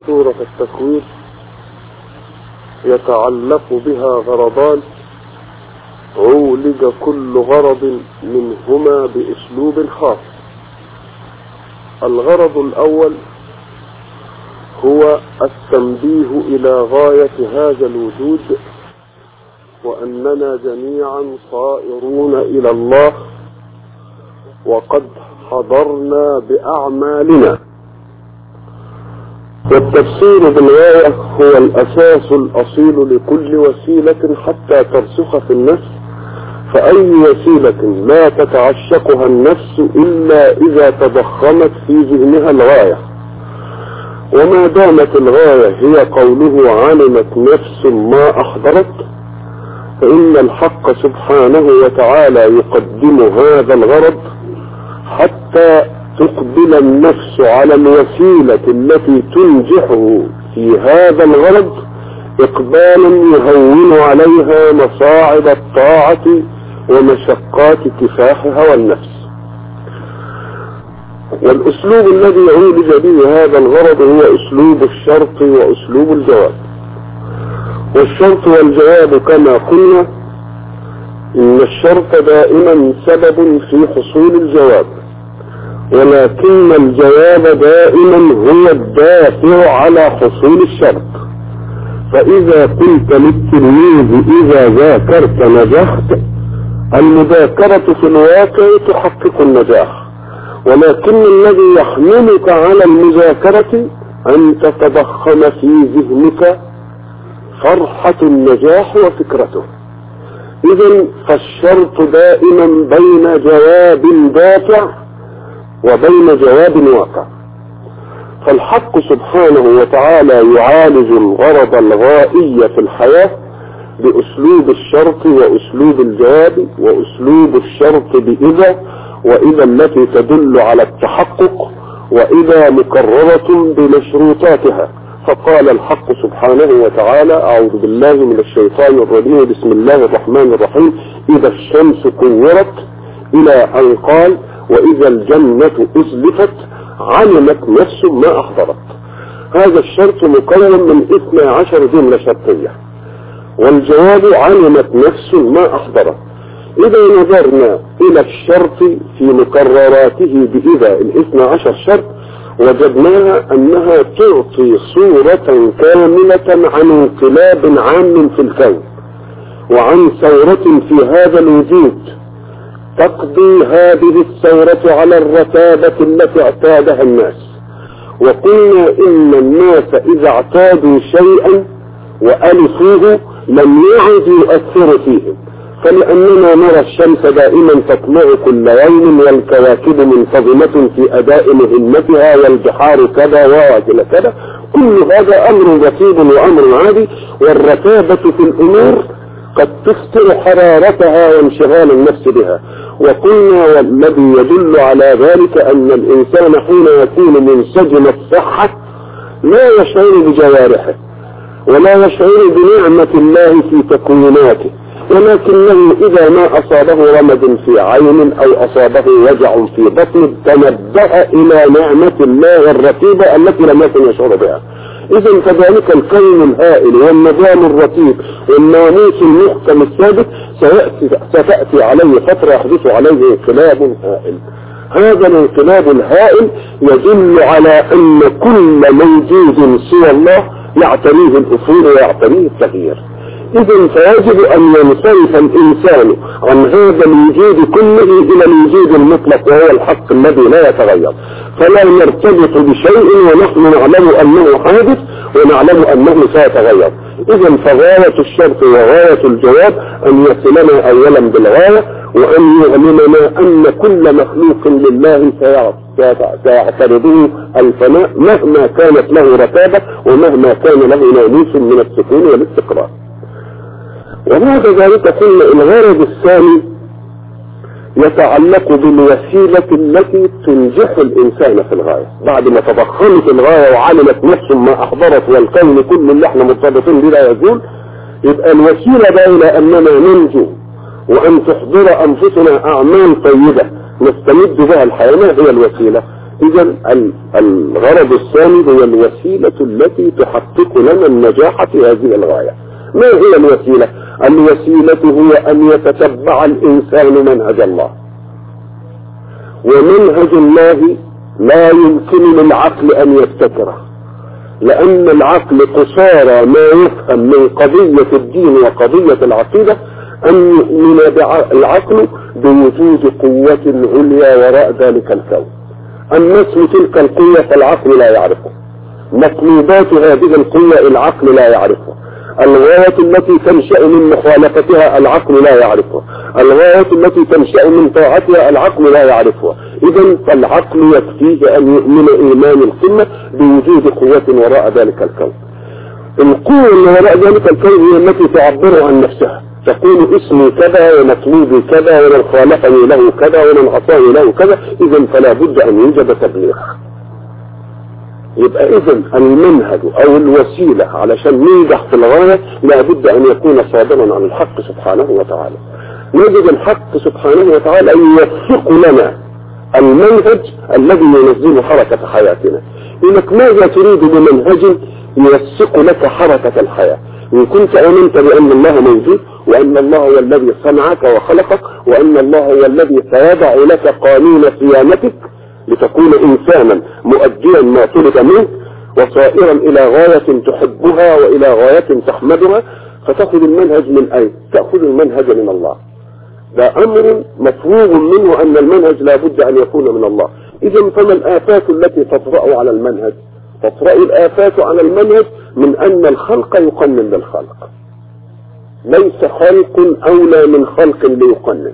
سورة التكوير يتعلق بها غرضان عولج كل غرض منهما باسلوب خاص الغرض الاول هو التنبيه الى غاية هذا الوجود واننا جميعا صائرون الى الله وقد حضرنا باعمالنا والتفسير بالغاية هو الأساس الأصيل لكل وسيلة حتى ترسخ في النفس فأي وسيلة لا تتعشقها النفس إلا إذا تضخمت في ذهنها الغاية وما دامت الغاية هي قوله علمت نفس ما أحضرت فإن الحق سبحانه وتعالى يقدم هذا الغرض حتى تقبل النفس على الوسيلة التي تنجحه في هذا الغرض إقبالا يهون عليها مصاعب الطاعة ومشقات كفاح هوى النفس والأسلوب الذي عولج به هذا الغرض هو أسلوب الشرط وأسلوب الجواب والشرط والجواب كما قلنا إن الشرط دائما سبب في حصول الجواب ولكن الجواب دائما هو الدافع على حصول الشرط فإذا قلت للتلميذ إذا ذاكرت نجحت المذاكرة في الواقع تحقق النجاح ولكن الذي يحملك على المذاكرة أن تتضخم في ذهنك فرحة النجاح وفكرته إذا فالشرط دائما بين جواب دافع وبين جواب واقع فالحق سبحانه وتعالى يعالج الغرض الغائي في الحياة بأسلوب الشرط وأسلوب الجواب وأسلوب الشرط بإذا وإذا التي تدل على التحقق وإذا مكررة بمشروطاتها فقال الحق سبحانه وتعالى أعوذ بالله من الشيطان الرجيم بسم الله الرحمن الرحيم إذا الشمس كورت إلى أن قال وإذا الجنة أزلفت علمت نفس ما أحضرت هذا الشرط مكون من 12 جملة شرطية والجواب علمت نفس ما أحضرت إذا نظرنا إلى الشرط في مكرراته بإذا الاثنى عشر شرط وجدناها أنها تعطي صورة كاملة عن انقلاب عام في الكون وعن ثورة في هذا الوجود تقضي هذه الثورة على الرتابة التي اعتادها الناس وقلنا إن الناس إذا اعتادوا شيئا وألفوه لم يعد يؤثر فيهم فلأننا نرى الشمس دائما تطلع كل يوم والكواكب منتظمة في أداء مهمتها والبحار كذا وكذا كذا كل هذا أمر رتيب وأمر عادي والرتابة في الأمور قد تفتر حرارتها وانشغال النفس بها وقلنا والذي يدل على ذلك أن الإنسان حين يكون منسجم الصحة لا يشعر بجوارحه ولا يشعر بنعمة الله في تكويناته ولكنه إذا ما أصابه رمد في عين أو أصابه وجع في بطن تنبه إلى نعمة الله الرتيبة التي لم يكن يشعر بها إذا كذلك الكون الهائل والنظام الرتيب والناموس المحكم الثابت سيأتي ستأتي عليه فترة يحدث عليه انقلاب هائل هذا الانقلاب الهائل يدل على أن كل موجود سوى الله يعتريه الأصول ويعتريه التغيير إذا فيجب أن ينصرف الإنسان عن هذا الوجود كله إلى الوجود المطلق وهو الحق الذي لا يتغير فلا نرتبط بشيء ونحن نعلم أنه حادث ونعلم أنه سيتغير إذا فغاية الشرط وغاية الجواب أن يصلنا أولا بالغاية وأن يعلمنا أن كل مخلوق لله سيعترضه الفناء مهما كانت له رتابة ومهما كان له ناموس من السكون والاستقرار وبعد ذلك قلنا الغرض الثاني يتعلق بالوسيلة التي تنجح الإنسان في الغاية بعد ما تضخمت الغاية وعلمت نفس ما أحضرت والكون كل اللي احنا مرتبطين به لا يزول يبقى الوسيلة بقى إلى أننا ننجو وأن تحضر أنفسنا أعمال طيبة نستمد بها الحياة ما هي الوسيلة إذا الغرض الثاني هو الوسيلة التي تحقق لنا النجاح في هذه الغاية ما هي الوسيلة الوسيلة هو أن يتتبع الإنسان منهج الله ومنهج الله لا يمكن للعقل أن يبتكره لأن العقل قصارى ما يفهم من قضية الدين وقضية العقيدة أن يؤمن العقل بوجود قوة عليا وراء ذلك الكون أما اسم تلك القوة فالعقل لا يعرفه مطلوبات هذه القوة العقل لا يعرفها الغاية التي تنشأ من مخالفتها العقل لا يعرفها الغاية التي تنشأ من طاعتها العقل لا يعرفها إذا فالعقل يكفيه أن يؤمن إيمان القمة بوجود قوة وراء ذلك الكون القوة اللي وراء ذلك الكون هي التي تعبر عن نفسها تقول اسمي كذا ومطلوبي كذا ومن خالفني له كذا ومن عصاني له كذا إذا فلا بد أن يوجد تبليغ يبقى اذا المنهج او الوسيلة علشان ننجح في الغاية لابد ان يكون صادرا عن الحق سبحانه وتعالى نجد الحق سبحانه وتعالى يوفق لنا المنهج الذي ينزل حركة حياتنا انك ماذا تريد بمنهج يوثق لك حركة الحياة إن كنت آمنت بأن الله موجود وأن الله هو الذي صنعك وخلقك وأن الله هو الذي سيضع لك قانون صيانتك لتكون إنسانا مؤديا ما طلب منك وصائرا إلى غاية تحبها وإلى غاية تحمدها فتأخذ المنهج من أين؟ تأخذ المنهج من الله ده أمر مفهوم منه أن المنهج لا بد أن يكون من الله إذا فما الآفات التي تطرأ على المنهج تطرأ الآفات على المنهج من أن الخلق يقنن للخلق ليس خلق أولى من خلق ليقنن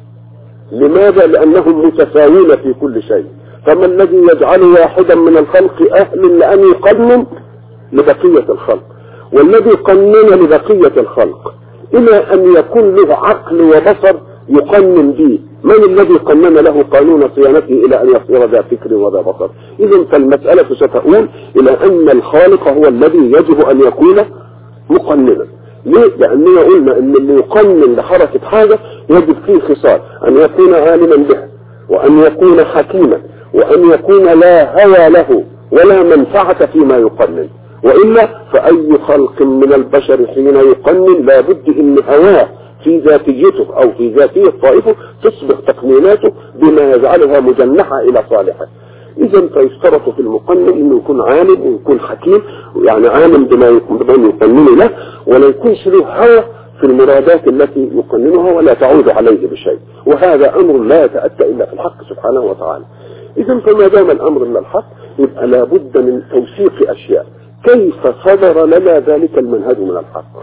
لماذا لأنهم متساوون في كل شيء فما الذي يجعل واحدا من الخلق أهل لأن يقنن لبقية الخلق والذي قنن لبقية الخلق إلى أن يكون له عقل وبصر يقنن به من الذي قنن له قانون صيانته إلى أن يصير ذا فكر وذا بصر إذا فالمسألة ستؤول إلى أن الخالق هو الذي يجب أن يكون مقننا ليه؟ لأننا قلنا أن اللي يقنن لحركة حاجة يجب فيه خصال أن يكون عالما بها وأن يكون حكيما وأن يكون لا هوى له ولا منفعة فيما يقنن وإلا فأي خلق من البشر حين يقنن لابد أن هواه في ذاتيته أو في ذاتية طائفه تصبح تقنيناته بما يجعلها مجنحة إلى صالحه إذا فيشترط في المقنن أنه يكون عالم ويكون حكيم يعني عالم بما يقنن له ولا يكونش له هوى في المرادات التي يقننها ولا تعود عليه بشيء وهذا أمر لا يتأتى إلا في الحق سبحانه وتعالى إذا فما دام الأمر من الحق يبقى لابد من توثيق أشياء كيف صدر لنا ذلك المنهج من الحق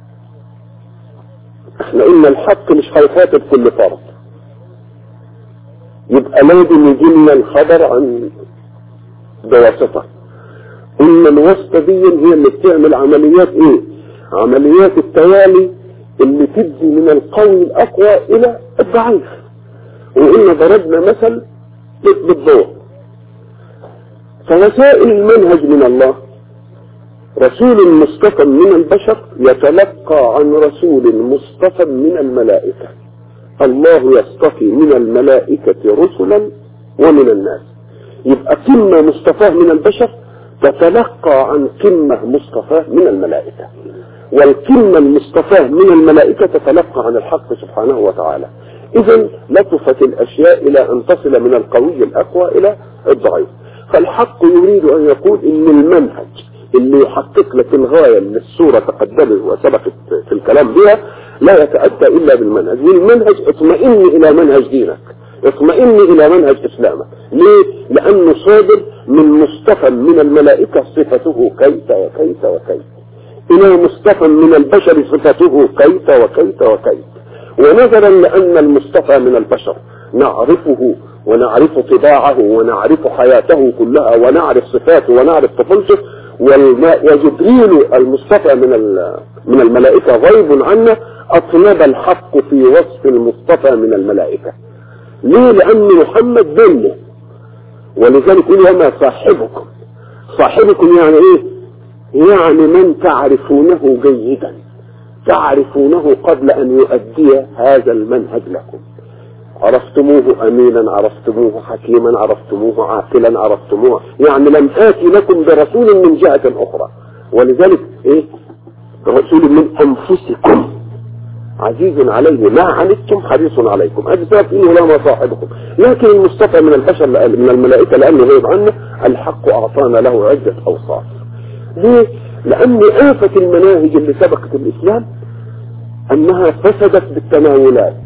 احنا قلنا الحق مش هيخاطب كل فرد يبقى لازم يجي لنا الخبر عن بواسطة قلنا الواسطة دي هي اللي بتعمل عمليات ايه عمليات التوالي اللي تدي من القوي الاقوى الى الضعيف وقلنا ضربنا مثل بالضوء فوسائل المنهج من الله رسول مصطفى من البشر يتلقى عن رسول مصطفى من الملائكة الله يصطفي من الملائكة رسلا ومن الناس يبقى قمة مصطفاه من البشر تتلقى عن قمة مصطفاه من الملائكة والقمة المصطفاه من الملائكة تتلقى عن الحق سبحانه وتعالى إذا لطفت الأشياء إلى أن تصل من القوي الأقوى إلى الضعيف فالحق يريد أن يقول إن المنهج اللي يحقق لك الغاية اللي السورة تقدمت وسبقت في الكلام بها لا يتأتى إلا بالمنهج والمنهج اطمئن إلى منهج دينك اطمئن إلى منهج إسلامك ليه؟ لأنه صادر من مصطفى من الملائكة صفته كيت وكيت وكيت إلى مصطفى من البشر صفته كيت وكيت وكيت ونظرا لأن المصطفى من البشر نعرفه ونعرف طباعه ونعرف حياته كلها ونعرف صفاته ونعرف طفولته وجبريل المصطفى من من الملائكة غيب عنا أطلب الحق في وصف المصطفى من الملائكة ليه لأن محمد دله ولذلك يقول وما صاحبكم صاحبكم يعني ايه يعني من تعرفونه جيدا تعرفونه قبل أن يؤدي هذا المنهج لكم عرفتموه امينا عرفتموه حكيما عرفتموه عاقلا عرفتموه يعني لم اتي لكم برسول من جهة اخرى ولذلك ايه رسول من انفسكم عزيز عليه ما عنتم حريص عليكم اجزاء فيه لما صاحبكم لكن المصطفى من البشر من الملائكة لانه غيب عنه الحق اعطانا له عدة اوصاف ليه لان آفة المناهج اللي سبقت الاسلام انها فسدت بالتناولات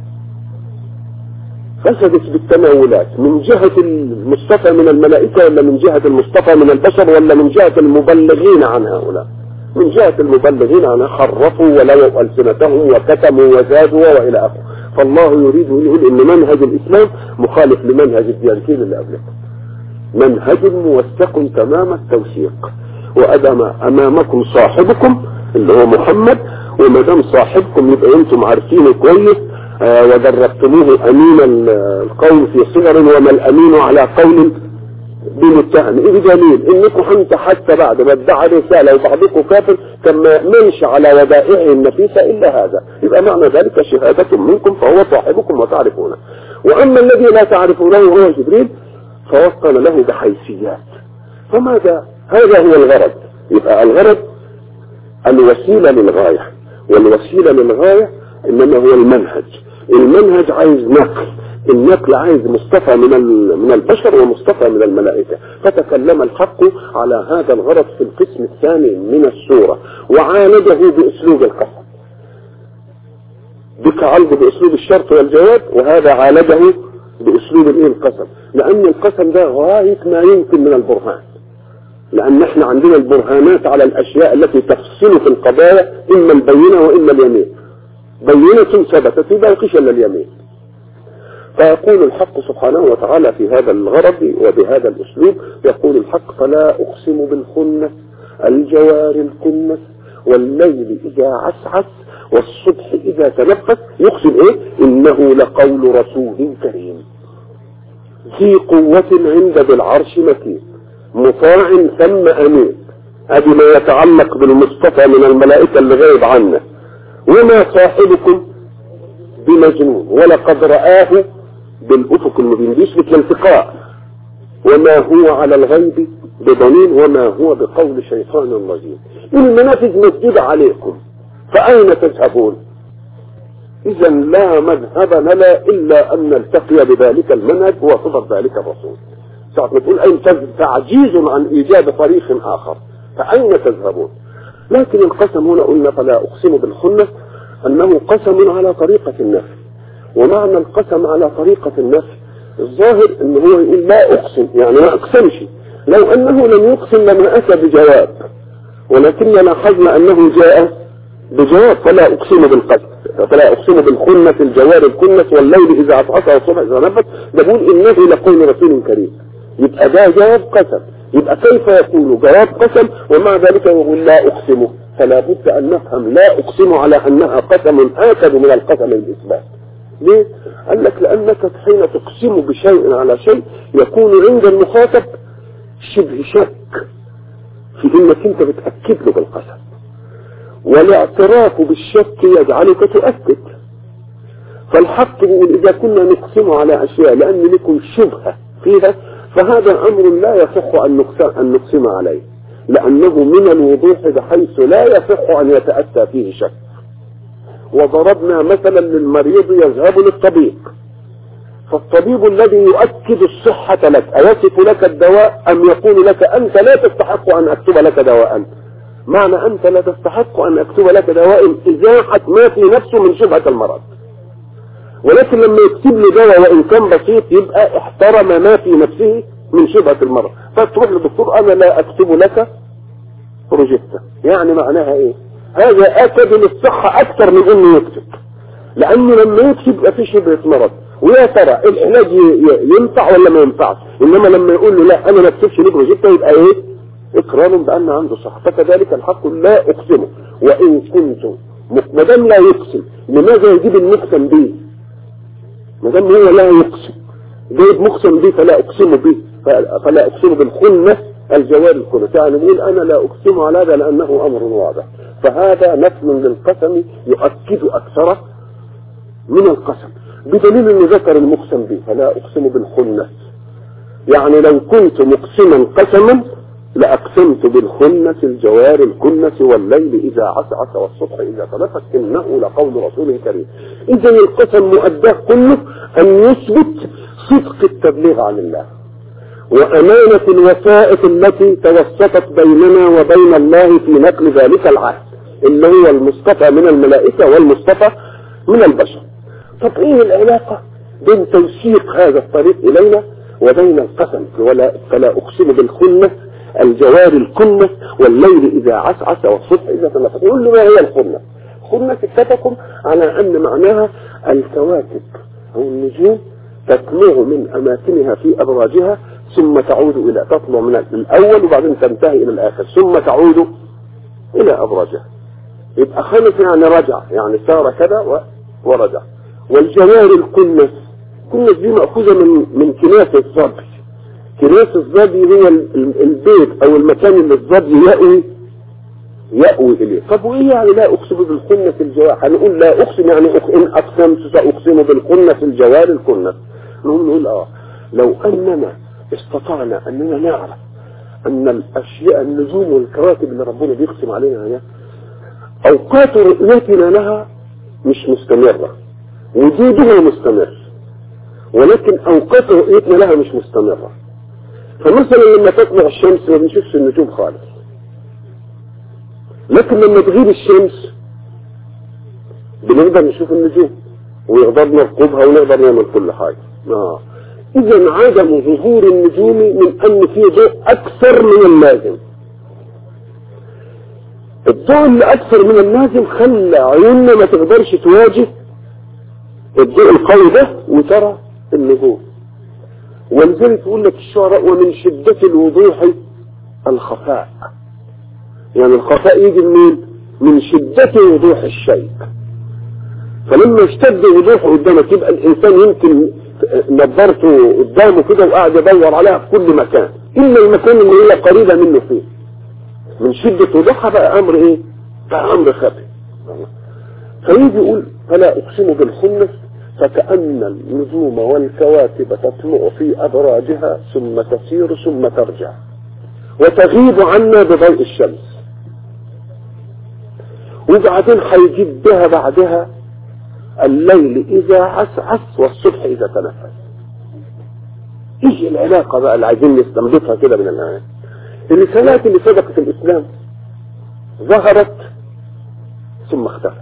فسدت بالتناولات من جهة المصطفى من الملائكة ولا من جهة المصطفى من البشر ولا من جهة المبلغين عن هؤلاء من جهة المبلغين عنها حرفوا ولووا ألسنتهم وكتموا وزادوا وإلى آخره فالله يريد أن يقول إن منهج الإسلام مخالف لمنهج الديانتين اللي قبلكم منهج موثق تمام التوثيق وأدم أمامكم صاحبكم اللي هو محمد وما دام صاحبكم يبقى انتم عارفينه كويس آه ودربتموه امين القول في صغر وما الامين على قول بمتهم ايه بدليل انكم انت حتى بعد ما ادعى رساله وبعضكم كافر كان ما يامنش على ودائعه النفيسه الا هذا يبقى معنى ذلك شهاده منكم فهو صاحبكم وتعرفونه واما الذي لا تعرفونه هو جبريل فوصل له بحيثيات فماذا هذا هو الغرض يبقى الغرض الوسيله للغايه والوسيله للغايه انما هو المنهج المنهج عايز نقل النقل عايز مصطفى من من البشر ومصطفى من الملائكة فتكلم الحق على هذا الغرض في القسم الثاني من السورة وعالجه بأسلوب القسم بك عالجه بأسلوب الشرط والجواب وهذا عالجه بأسلوب الايه القسم لأن القسم ده غاية ما يمكن من البرهان لأن احنا عندنا البرهانات على الأشياء التي تفصل في القضايا إما البينة وإما اليمين بينة ثبتت ما يقيش إلا اليمين فيقول الحق سبحانه وتعالى في هذا الغرض وبهذا الأسلوب يقول الحق فلا أقسم بالخنس الجوار الكنس والليل إذا عسعس والصبح إذا تنفس يقسم إيه إنه لقول رسول كريم ذي قوة عند ذي العرش مكين مطاع ثم أمين هذه ما يتعلق بالمصطفى من الملائكة اللي غايب عنه وما صاحبكم بمجنون ولقد رآه بالأفق المبين دي اسمه الالتقاء وما هو على الغيب بضنين وما هو بقول شيطان رجيم المنافذ مسجودة عليكم فأين تذهبون إذا لا مذهب لنا إلا أن نلتقي بذلك المنهج وصفة ذلك الرسول ساعة ما تقول أين تعجيز عن إيجاد طريق آخر فأين تذهبون لكن القسم هنا قلنا فلا أقسم بالخنة أنه قسم على طريقة النفي ومعنى القسم على طريقة النفي الظاهر ان هو يقول لا اقسم يعني ما اقسمش لو انه لم يقسم لما اتى بجواب ولكن لاحظنا انه جاء بجواب فلا اقسم بالقسم فلا اقسم بالخنة الجوار الكنة والليل اذا عطعت والصبح اذا نفت ده بيقول انه لقول رسول كريم يبقى ده جواب قسم يبقى كيف يقول جواب قسم ومع ذلك يقول لا اقسمه فلا بد ان نفهم لا اقسم على انها قسم اكد من القسم الاثبات ليه؟ قال لك لأنك حين تقسم بشيء على شيء يكون عند المخاطب شبه شك في انك انت بتأكد له بالقسم والاعتراف بالشك يجعلك تؤكد فالحق يقول إذا كنا نقسم على أشياء لأن لكم شبهة فيها فهذا أمر لا يصح أن أن نقسم عليه لأنه من الوضوح بحيث لا يصح أن يتأتى فيه شك وضربنا مثلا للمريض يذهب للطبيب فالطبيب الذي يؤكد الصحة لك أيصف لك الدواء أم يقول لك أنت لا تستحق أن أكتب لك دواء معنى أنت لا تستحق أن أكتب لك دواء إزاحة ما في نفسه من شبهة المرض ولكن لما يكتب لي دواء وإن كان بسيط يبقى احترم ما في نفسه من شبهة المرض فتروح للدكتور أنا لا أكتب لك بروجيكتا يعني معناها إيه هذا أكد للصحة أكثر من إنه يكتب لأنه لما يكتب يبقى في شبهة مرض ويا ترى العلاج ينفع ولا ما ينفعش إنما لما يقول له لا أنا ما اكتبش ليه بروجيكتا يبقى إيه إقرار بأن عنده صحة فكذلك الحق لا أقسمه وإن كنت ما دام لا يقسم لماذا يجيب المقسم به ما دام هو لا يقسم جايب مقسم به فلا أقسم به فلا أقسم بالخنة الجوار الكنة يعني نقول أنا لا أقسم على هذا لأنه أمر واضح فهذا نفل للقسم يؤكد أكثره من القسم بدليل انه ذكر المقسم به فلا اقسم بالخنس يعني لو كنت مقسما قسما لأقسمت بالخنس الجوار الكنس والليل إذا عسعس والصبح إذا تنفس إنه لقول رسول كريم إذا القسم مؤداه كله أن يثبت صدق التبليغ عن الله وأمانة الوسائط التي توسطت بيننا وبين الله في نقل ذلك العهد اللي هو المصطفى من الملائكة والمصطفى من البشر طب ايه العلاقة بين توثيق هذا الطريق إلينا وبين القسم ولا فلا أقسم بالخنس الجوار الكنس والليل إذا عسعس والصبح إذا تنفس يقول له ما هي الخنس خنس اتفقوا على أن معناها الكواكب أو النجوم تطلع من أماكنها في أبراجها ثم تعود إلى تطلع من الأول وبعدين تنتهي إلى الآخر ثم تعود إلى أبراجها يبقى خلف يعني رجع يعني سار كذا ورجع والجوار الكنس كنس دي مأخوذة من من كناس الصبي كناس الظبي هو البيت او المكان اللي الظبي يأوي يأوي اليه طب وايه يعني لا اقسم بالكنس الجوار هنقول لا اقسم يعني ان اقسمت ساقسم بالكنس الجوار الكنس نقول نقول اه لو اننا استطعنا اننا نعرف ان الاشياء النجوم والكواكب اللي ربنا بيقسم علينا عليها اوقات رؤيتنا لها مش مستمرة وجودها مستمر ولكن اوقات رؤيتنا لها مش مستمرة فمثلا لما تطلع الشمس ما بنشوفش النجوم خالص لكن لما تغيب الشمس بنقدر نشوف النجوم ونقدر نرقبها ونقدر نعمل كل حاجة آه. اذا عدم ظهور النجوم من ان في ضوء اكثر من اللازم الضوء اللي اكثر من اللازم خلى عيوننا ما تقدرش تواجه الضوء القوي ده وترى النجوم ولذلك يقول لك الشعراء ومن شدة الوضوح الخفاء يعني الخفاء يجي منين من شدة وضوح الشيء فلما يشتد وضوحه قدامك يبقى الانسان يمكن نظرته قدامه كده وقاعد يدور عليها في كل مكان الا المكان اللي هي قريبة منه فيه من شدة وضوحها بقى امر ايه بقى امر خفي فيجي يقول فلا اقسم بالخنس فكأن النجوم والكواكب تطلع في أبراجها ثم تسير ثم ترجع وتغيب عنا بضوء الشمس وبعدين هيجيب بها بعدها الليل إذا عسعس والصبح إذا تنفس ايش العلاقة بقى اللي عايزين نستنبطها كده من الآيات الرسالات اللي سبقت الإسلام ظهرت ثم اختفت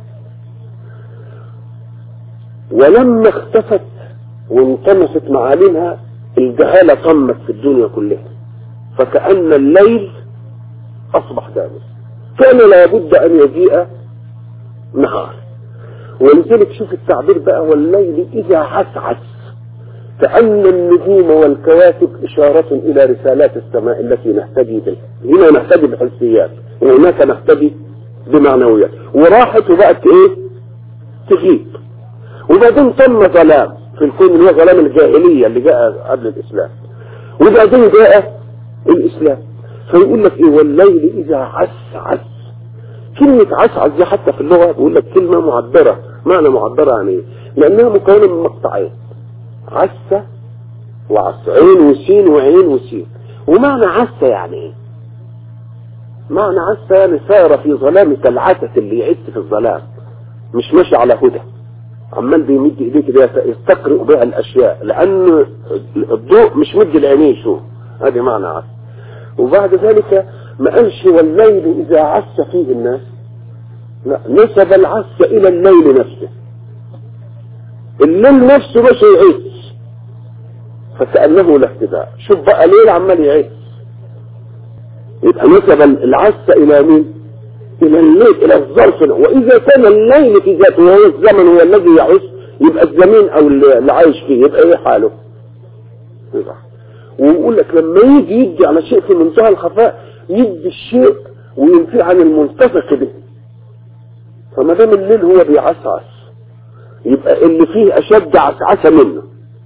ولما اختفت وانطمست معالمها الجهالة طمت في الدنيا كلها فكأن الليل أصبح دامس كان لابد أن يجيء نهار ولذلك شوف التعبير بقى والليل إذا عسعس كأن النجوم والكواكب إشارة إلى رسالات السماء التي نهتدي بها هنا نهتدي بحسيات وهناك نهتدي بمعنويات وراحت وبقت إيه تغيب وبعدين تم ظلام في الكون اللي هو ظلام الجاهلية اللي جاء قبل الإسلام وبعدين جاء الإسلام فيقول لك إيه والليل إذا عسعس كلمة عسعس دي حتى في اللغة بيقول لك كلمة معبرة معنى معبرة عن إيه لأنها مكونة من مقطعين عسة وعس عين وسين وعين وسين ومعنى عسة يعني إيه معنى عسة يعني سار في ظلام كالعسة اللي يعس في الظلام مش ماشي على هدى عمال بيمد ايديه كده يستقرئ بها الاشياء لان الضوء مش مد العينين شو هذه معنى عس وبعد ذلك ما قالش والليل اذا عس فيه الناس لا نسب العس الى الليل نفسه الليل نفسه مش يعس فكأنه لا اهتداء شوف بقى ليل عمال يعس يبقى نسب العس الى مين الى الليل الى الظرف واذا كان الليل في ذاته وهو الزمن هو الذي يعيش يبقى الزمين او اللي عايش فيه يبقى ايه حاله يبقى. ويقول لك لما يجي يدي على شيء في منتهى الخفاء يدي الشيء وينفي عن الملتصق به فما دام الليل هو بيعسعس يبقى اللي فيه اشد عسعسه منه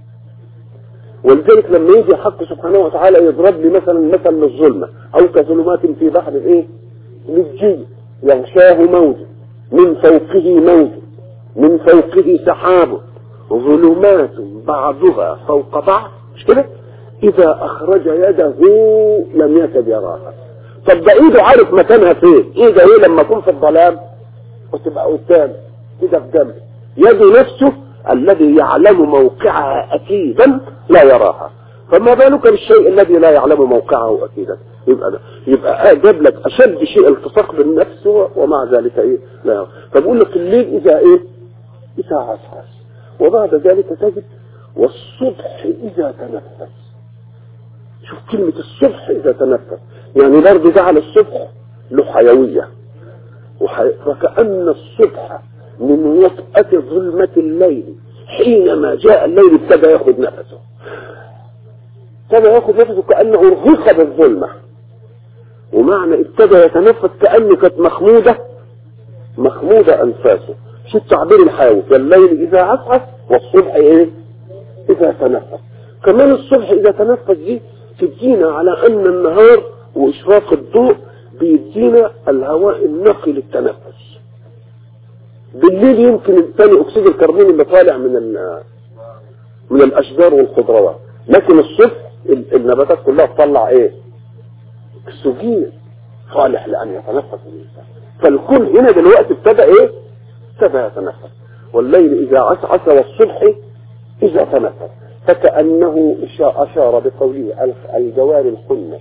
ولذلك لما يجي حق سبحانه وتعالى يضرب لي مثلا مثل للظلمه او كظلمات في بحر ايه للجي يغشاه موج من فوقه موج من فوقه سحاب ظلمات بعضها فوق بعض مش كده اذا اخرج يده لم يكد يراها طب ده ايده عارف مكانها فين ايده ايه لما اكون في الظلام وتبقى قدام كده في جنبي يده نفسه الذي يعلم موقعها اكيدا لا يراها فما بالك بالشيء الذي لا يعلم موقعه اكيدا يبقى ده يبقى جاب لك اشد شيء التصاق بالنفس ومع ذلك ايه لا يرى. فبقول لك الليل اذا ايه اذا عسعس وبعد ذلك تجد والصبح اذا تنفس شوف كلمة الصبح اذا تنفس يعني برضه جعل الصبح له حيوية وحي... فكأن الصبح من وطأة ظلمة الليل حينما جاء الليل ابتدى ياخذ نفسه ابتدى ياخذ نفسه كأنه ارهق بالظلمة ومعنى ابتدى يتنفس كأنه كانت مخمودة مخمودة أنفاسه شو التعبير الحيوي فالليل إذا عسعس والصبح إيه إذا تنفس كمان الصبح إذا تنفس دي تدينا على أن النهار وإشراق الضوء بيدينا الهواء النقي للتنفس بالليل يمكن ثاني أكسيد الكربون اللي طالع من من الأشجار والخضروات لكن الصبح النباتات كلها تطلع إيه اكسجين صالح لأن يتنفس الإنسان فالكل هنا دلوقتي ابتدى إيه ابتدى يتنفس والليل إذا عسعس والصبح إذا تنفس فكأنه أشار بقوله الجوار الخنة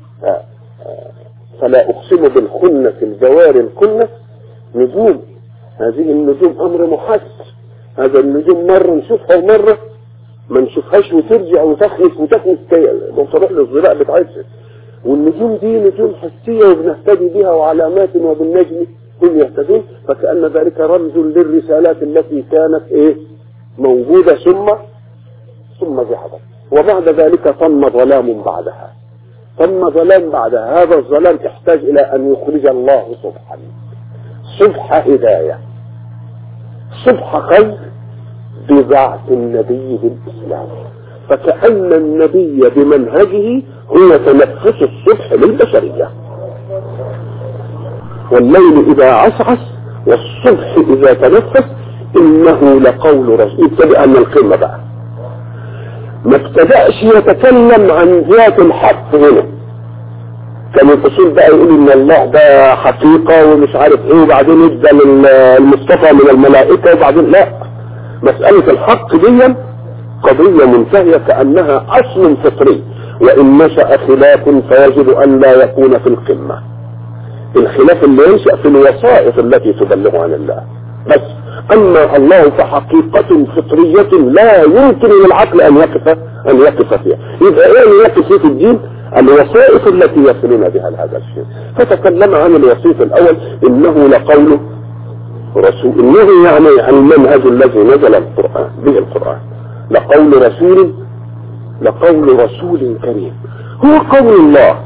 فلا أقسم بالخنة الجوار الكنة نجوم هذه النجوم أمر محس هذا النجوم مرة نشوفها ومرة ما نشوفهاش وترجع وتخلف وتخلف وتروح للظلاء بتاعتها والنجوم دي نجوم حسية وبنهتدي بها وعلامات وبالنجم هم يهتدون فكأن ذلك رمز للرسالات التي كانت ايه موجودة ثم ثم ذهبت وبعد ذلك ثم ظلام بعدها ثم ظلام بعدها هذا الظلام يحتاج الى ان يخرج الله صبحا صبح هداية صبح خير ببعث النبي بالاسلام فكأن النبي بمنهجه هو تنفس الصبح للبشرية والليل إذا عسعس والصبح إذا تنفس إنه لقول رسول ابتدأ من القمة بقى ما ابتدأش يتكلم عن ذات الحق هنا كان الفصول بقى يقول ان الله ده حقيقة ومش عارف ايه وبعدين ادى للمصطفى من الملائكة وبعدين لا مسألة الحق دي قضية منتهية كأنها أصل فطري وإن نشأ خلاف فيجب أن لا يكون في القمة الخلاف اللي ينشأ في الوسائط التي تبلغ عن الله بس أما الله فحقيقة فطرية لا يمكن للعقل أن يقف أن يقف فيها يبقى إيه اللي يقف في الدين الوسائط التي يصلون بها لهذا الشيء فتكلم عن الوسيط الأول إنه لقول رسول إنه يعني المنهج الذي نزل القرآن به القرآن لقول رسول لقول رسول كريم هو قول الله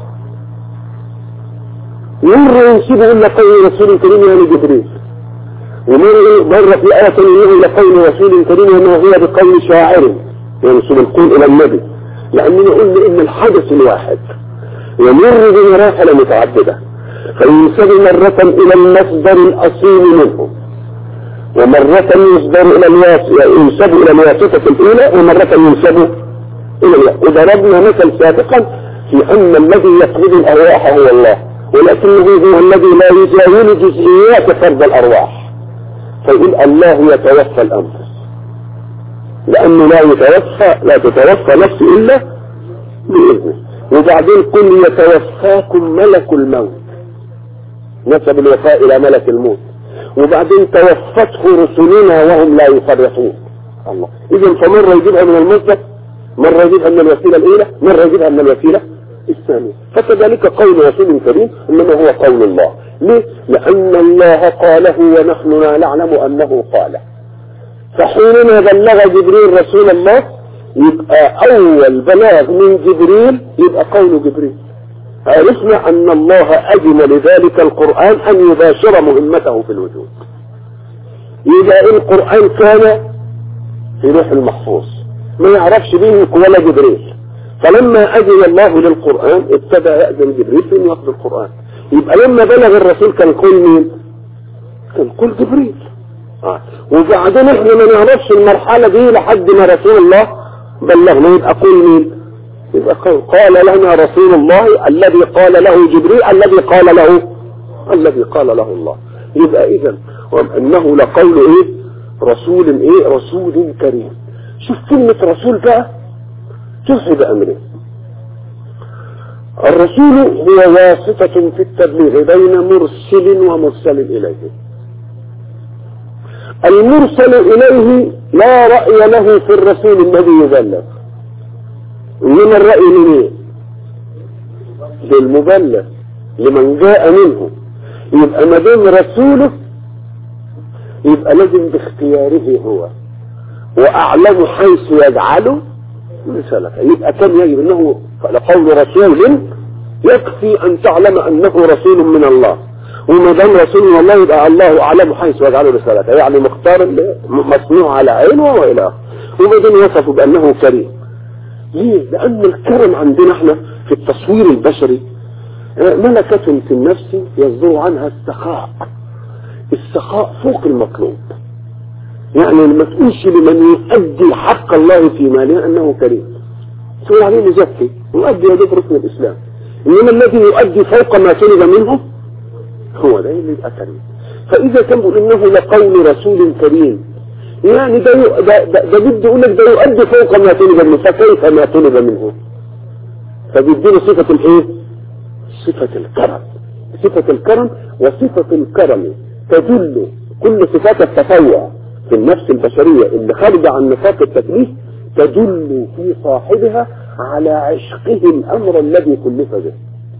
مرة ينسبه إلا قول رسول كريم يعني جبريل ومرة في آية إنه لقول رسول كريم وما هو بقول شاعر ينسب القول إلى النبي لأننا قلنا إن الحدث الواحد يمر بمراحل متعددة فينسب مرة إلى المصدر الأصيل منه ومرة يصدر إلى الواسطة ينسب إلى الواسطة الأولى ومرة ينسب إلى الله وضربنا مثل سابقا في أن الذي يقبض الأرواح هو الله ولكنه هو الذي لا يزاول جزئيات فرد الأرواح فيقول الله يتوفى الأنفس لأنه لا يتوفى لا تتوفى نفس إلا بإذنه وبعدين قل يتوفاكم ملك الموت نسب الوفاء إلى ملك الموت وبعدين توفته رسلنا وهم لا يفرطون الله إذا فمرة يجيبها من المصدر مرة يجيبها من الوسيلة الأولى مرة يجيبها من الوسيلة الثانية فكذلك قول رسول كريم إنما هو قول الله ليه؟ لأن الله قاله ونحن لا نعلم أنه قاله فحينما بلغ جبريل رسول الله يبقى أول بلاغ من جبريل يبقى قول جبريل عرفنا أن الله أذن لذلك القرآن أن يباشر مهمته في الوجود يبقى القرآن كان في لوح المحفوظ ما يعرفش به ولا جبريل فلما أذن الله للقرآن ابتدى يأذن جبريل في أن يأخذ القرآن يبقى لما بلغ الرسول كان كل مين كان كل جبريل آه. وبعدين احنا ما نعرفش المرحلة دي لحد ما رسول الله بلغنا يبقى قول مين يبقى قال لنا رسول الله الذي قال له جبريل الذي قال له الذي قال له الله يبقى اذا انه لقول ايه رسول ايه رسول كريم شوف كلمة رسول بقى تفعل امره الرسول هو واسطة في التبليغ بين مرسل ومرسل اليه المرسل اليه لا رأي له في الرسول الذي يبلغ انما الرأي من ايه للمبلغ لمن جاء منه يبقى ما بين رسوله يبقى لازم باختياره هو واعلم حيث يجعله رسالته يبقى كان يجب انه لقول رسول يكفي ان تعلم انه رسول من الله وما دام رسول من الله يبقى الله اعلم حيث يجعله رسالته يعني مختار مصنوع على عينه والى اخره وبعدين وصفه بانه كريم ليه؟ لان الكرم عندنا احنا في التصوير البشري ملكة في النفس يصدر عنها السخاء السخاء فوق المطلوب يعني ما تقولش لمن يؤدي حق الله في ماله انه كريم تقول عليه مزكي يؤدي يدوب ركن الاسلام انما الذي يؤدي فوق ما طلب منه هو ده اللي يبقى كريم فاذا كان بيقول انه لقول رسول كريم يعني ده ده ده, ده بده يقول لك ده يؤدي فوق ما طلب منه فكيف ما طلب منه فبيديله صفه الايه صفه الكرم صفه الكرم وصفه الكرم تدل كل صفات التطوع في النفس البشرية اللي خارجة عن نطاق التكليف تدل في صاحبها على عشقه الأمر الذي كلف به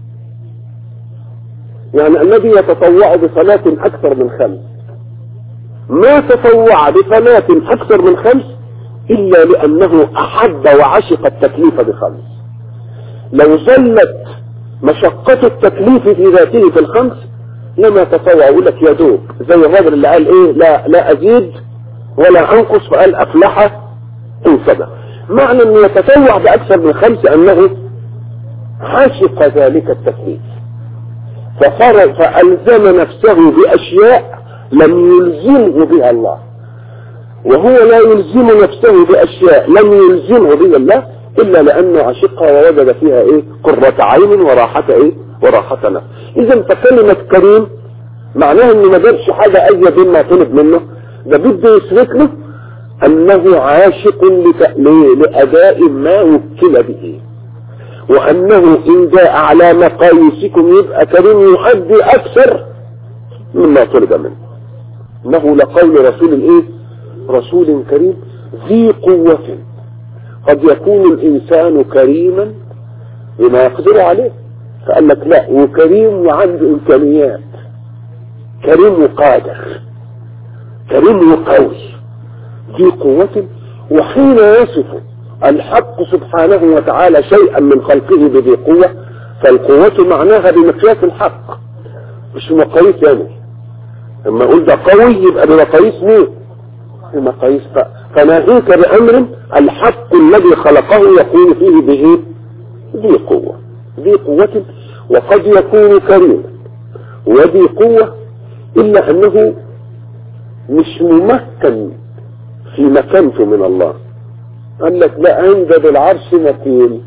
يعني الذي يتطوع بصلاة أكثر من خمس ما تطوع بصلاة أكثر من خمس إلا لأنه أحب وعشق التكليف بخمس لو زلت مشقة التكليف في ذاته في الخمس لما تطوع يقول لك يا دوب زي الراجل اللي قال ايه لا لا ازيد ولا انقص فقال افلح ان صدق معنى انه يتطوع باكثر من خمس انه عاشق ذلك التكليف ففرض فالزم نفسه باشياء لم يلزمه بها الله وهو لا يلزم نفسه باشياء لم يلزمه بها الله الا لانه عشقها ووجد فيها ايه قرة عين وراحة ايه وراحة نفس اذا فكلمة كريم معناها انه ما جابش حاجة اي مما طلب منه ده بده يثبت له انه عاشق لاداء ما وكل به وانه ان جاء على مقاييسكم يبقى كريم يؤدي اكثر مما طلب منه انه لقول رسول ايه رسول كريم ذي قوة قد يكون الانسان كريما بما يقدر عليه فقال لك لا وكريم وعنده امكانيات كريم وقادر كريم وقوي ذي قوة وحين يصف الحق سبحانه وتعالى شيئا من خلقه بذي قوة فالقوة معناها بمقياس الحق مش مقاييس يعني لما اقول ده قوي يبقى بمقاييس مين بمقاييس فناهيك بامر الحق الذي خلقه يكون فيه بايه ذي قوة ذي قوة وقد يكون كريما وذي قوة الا انه مش ممكن في مكانته من الله قال لك لا عند ذي العرش مكين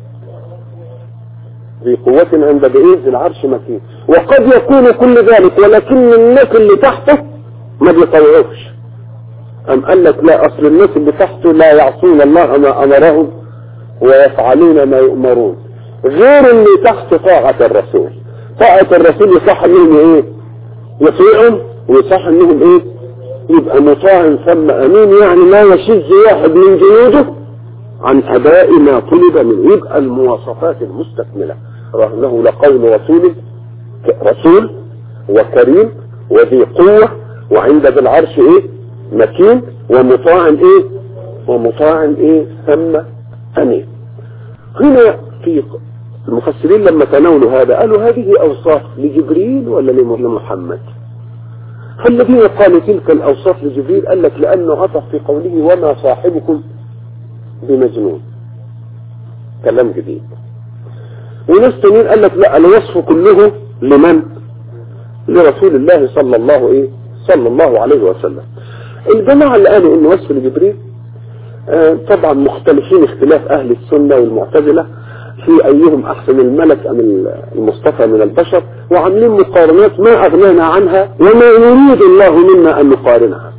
ذي قوة عند بايه ذي العرش مكين وقد يكون كل ذلك ولكن الناس اللي تحته ما بيطيعوش أم قال لك لا أصل الناس اللي تحته لا يعصون الله ما أمرهم ويفعلون ما يؤمرون غير اللي تحت طاعة الرسول طاعة الرسول يصح انهم ايه يطيعهم ويصح انهم ايه يبقى مطاع ثم امين يعني لا يشذ واحد من جنوده عن اداء ما طلب منه يبقى المواصفات المستكمله انه لقول رسول رسول وكريم وذي قوه وعند ذي العرش ايه مكين ومطاع ايه ومطاع ايه ثم امين هنا في المفسرين لما تناولوا هذا قالوا هذه اوصاف لجبريل ولا لمحمد فالذين قالوا تلك الأوصاف لجبريل قال لك لأنه عطف في قوله وما صاحبكم بمجنون كلام جديد وناس تانيين قال لك لا الوصف كله لمن لرسول الله صلى الله ايه صلى الله عليه وسلم الجماعة اللي قالوا انه وصف لجبريل آه، طبعا مختلفين اختلاف اهل السنة والمعتزلة في ايهم احسن الملك ام المصطفى من البشر وعاملين مقارنات ما اغنانا عنها وما يريد الله منا ان نقارنها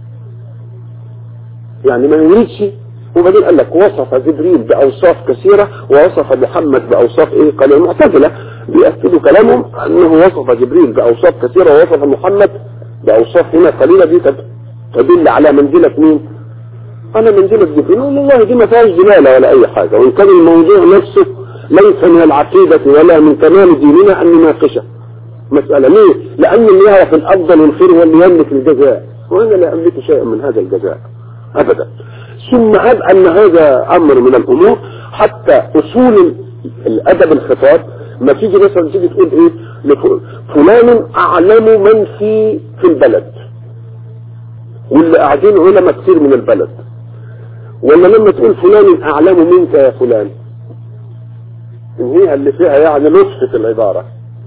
يعني ما يريدش وبعدين قال لك وصف جبريل باوصاف كثيرة ووصف محمد باوصاف ايه قال المعتزلة بيأكدوا كلامهم انه وصف جبريل باوصاف كثيرة ووصف محمد باوصاف هنا قليلة دي تدل على منزلة مين على منزلة جبريل والله دي ما فيهاش دلالة ولا اي حاجة وان كان الموضوع نفسه ليس من العقيدة ولا من كمال ديننا ان نناقشه مسألة ليه لان اللي يعرف الافضل والخير هو اللي يملك الجزاء وانا لا املك شيئا من هذا الجزاء ابدا ثم أب أن هذا أمر من الأمور حتى أصول الأدب الخطاب ما تيجي مثلا تيجي تقول إيه فلان أعلم من في في البلد واللي قاعدين علماء كثير من البلد ولا لما تقول فلان أعلم منك يا فلان هي اللي فيها يعني لطف في العبارة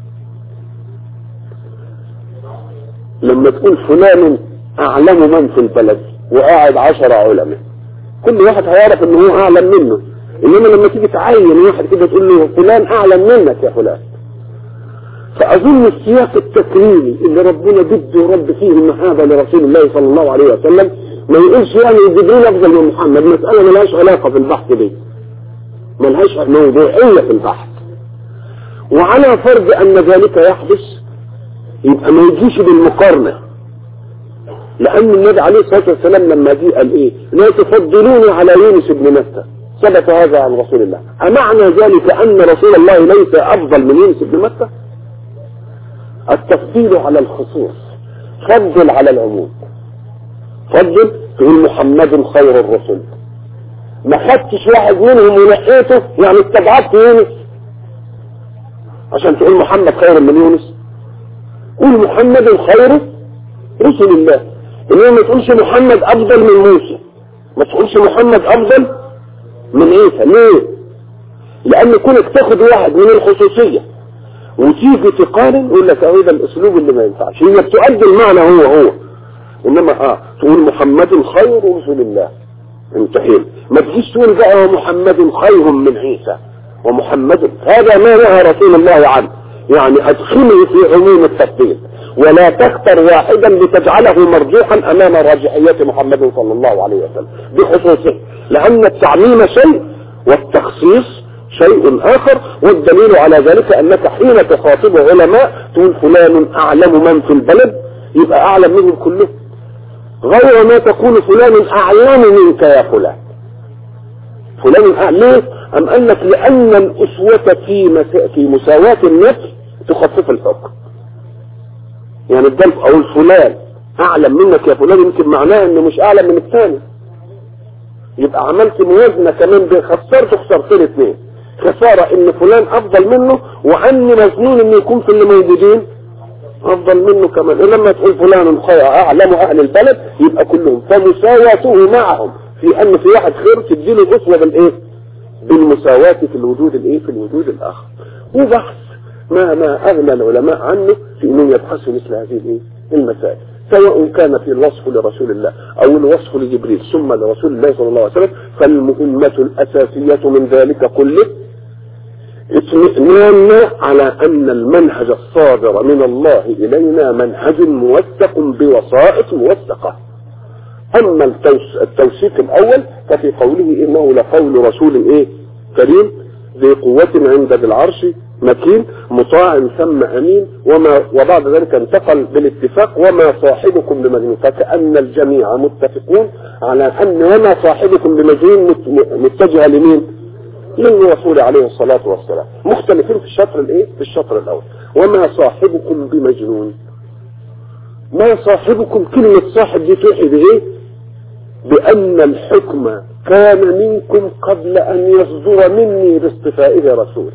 لما تقول فلان أعلم من في البلد وقاعد عشر علماء كل واحد هيعرف ان هو اعلم منه انما لما تيجي تعين واحد كده تقول له فلان اعلم منك يا فلان فاظن السياق التكريمي اللي ربنا بده رب فيه المحابة لرسول الله صلى الله عليه وسلم ما يقولش يعني جبريل افضل من محمد مسألة ملهاش علاقة في البحث دي ملهاش موضوعية في البحث وعلى فرض ان ذلك يحدث يبقى ما يجيش بالمقارنة لأن النبي عليه الصلاة والسلام لما جه قال إيه لا تفضلوني على يونس بن متى ثبت هذا عن رسول الله أمعنى ذلك أن رسول الله ليس أفضل من يونس بن متى التفضيل على الخصوص فضل على العموم فضل تقول محمد خير الرسل ما خدتش واحد منهم ونقيته يعني استبعدت يونس عشان تقول محمد خير من يونس قول محمد خير رسل الله انما ما تقولش محمد افضل من موسى ما تقولش محمد افضل من عيسى ليه لان كونك تاخد واحد من الخصوصية وتيجي تقارن يقول لك اهو ده الاسلوب اللي ما ينفعش هي بتؤدي المعنى هو هو انما اه تقول محمد خير رسول الله انتهينا ما تجيش تقول بقى محمد خير من عيسى ومحمد هذا ما نهى رسول الله عنه يعني ادخله في عموم التفضيل ولا تختر واحدا لتجعله مرجوحا امام راجحية محمد صلى الله عليه وسلم بخصوصه لان التعميم شيء والتخصيص شيء اخر والدليل على ذلك انك حين تخاطب علماء تقول فلان اعلم من في البلد يبقى اعلم منهم كلهم غير ما تقول فلان اعلم منك يا فلان فلان أعلم ليه ام قال لك لان الاسوة في, في مساواة النفس تخفف الحكم يعني الدلف او الفلان اعلم منك يا فلان يمكن معناه انه مش اعلم من الثاني يبقى عملت موازنة كمان بين خسرت خسرتين اثنين خسارة ان فلان افضل منه واني مجنون انه يكون في اللي موجودين افضل منه كمان ولما تقول فلان اعلم اهل البلد يبقى كلهم فمساواته معهم في ان في واحد خير تديله الاسوة بالايه بالمساواة في الوجود الايه في الوجود الاخر وبحث ما ما اغنى العلماء عنه في انهم يبحثوا مثل هذه الايه المسائل سواء كان في الوصف لرسول الله او الوصف لجبريل ثم لرسول الله صلى الله عليه وسلم فالمهمة الاساسية من ذلك كله اطمئنان على ان المنهج الصادر من الله الينا منهج موثق بوسائط موثقة اما التوثيق الاول ففي قوله انه لقول رسول ايه كريم ذي قوة عند ذي العرش مكين مطاع ثم امين وما وبعد ذلك انتقل بالاتفاق وما صاحبكم بمجنون فكأن الجميع متفقون على ان وما صاحبكم بمجنون متجهه لمين؟ للرسول عليه الصلاة والسلام مختلفين في الشطر الايه؟ في الشطر الاول وما صاحبكم بمجنون ما صاحبكم كلمة صاحب دي توحي بايه؟ بأن الحكم كان منكم قبل أن يصدر مني باصطفائه رسول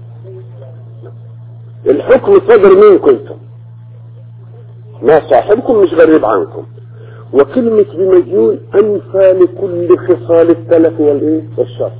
الحكم صدر منكم انتم ما صاحبكم مش غريب عنكم وكلمة بمجنون أنفى لكل خصال التلف والإيه والشر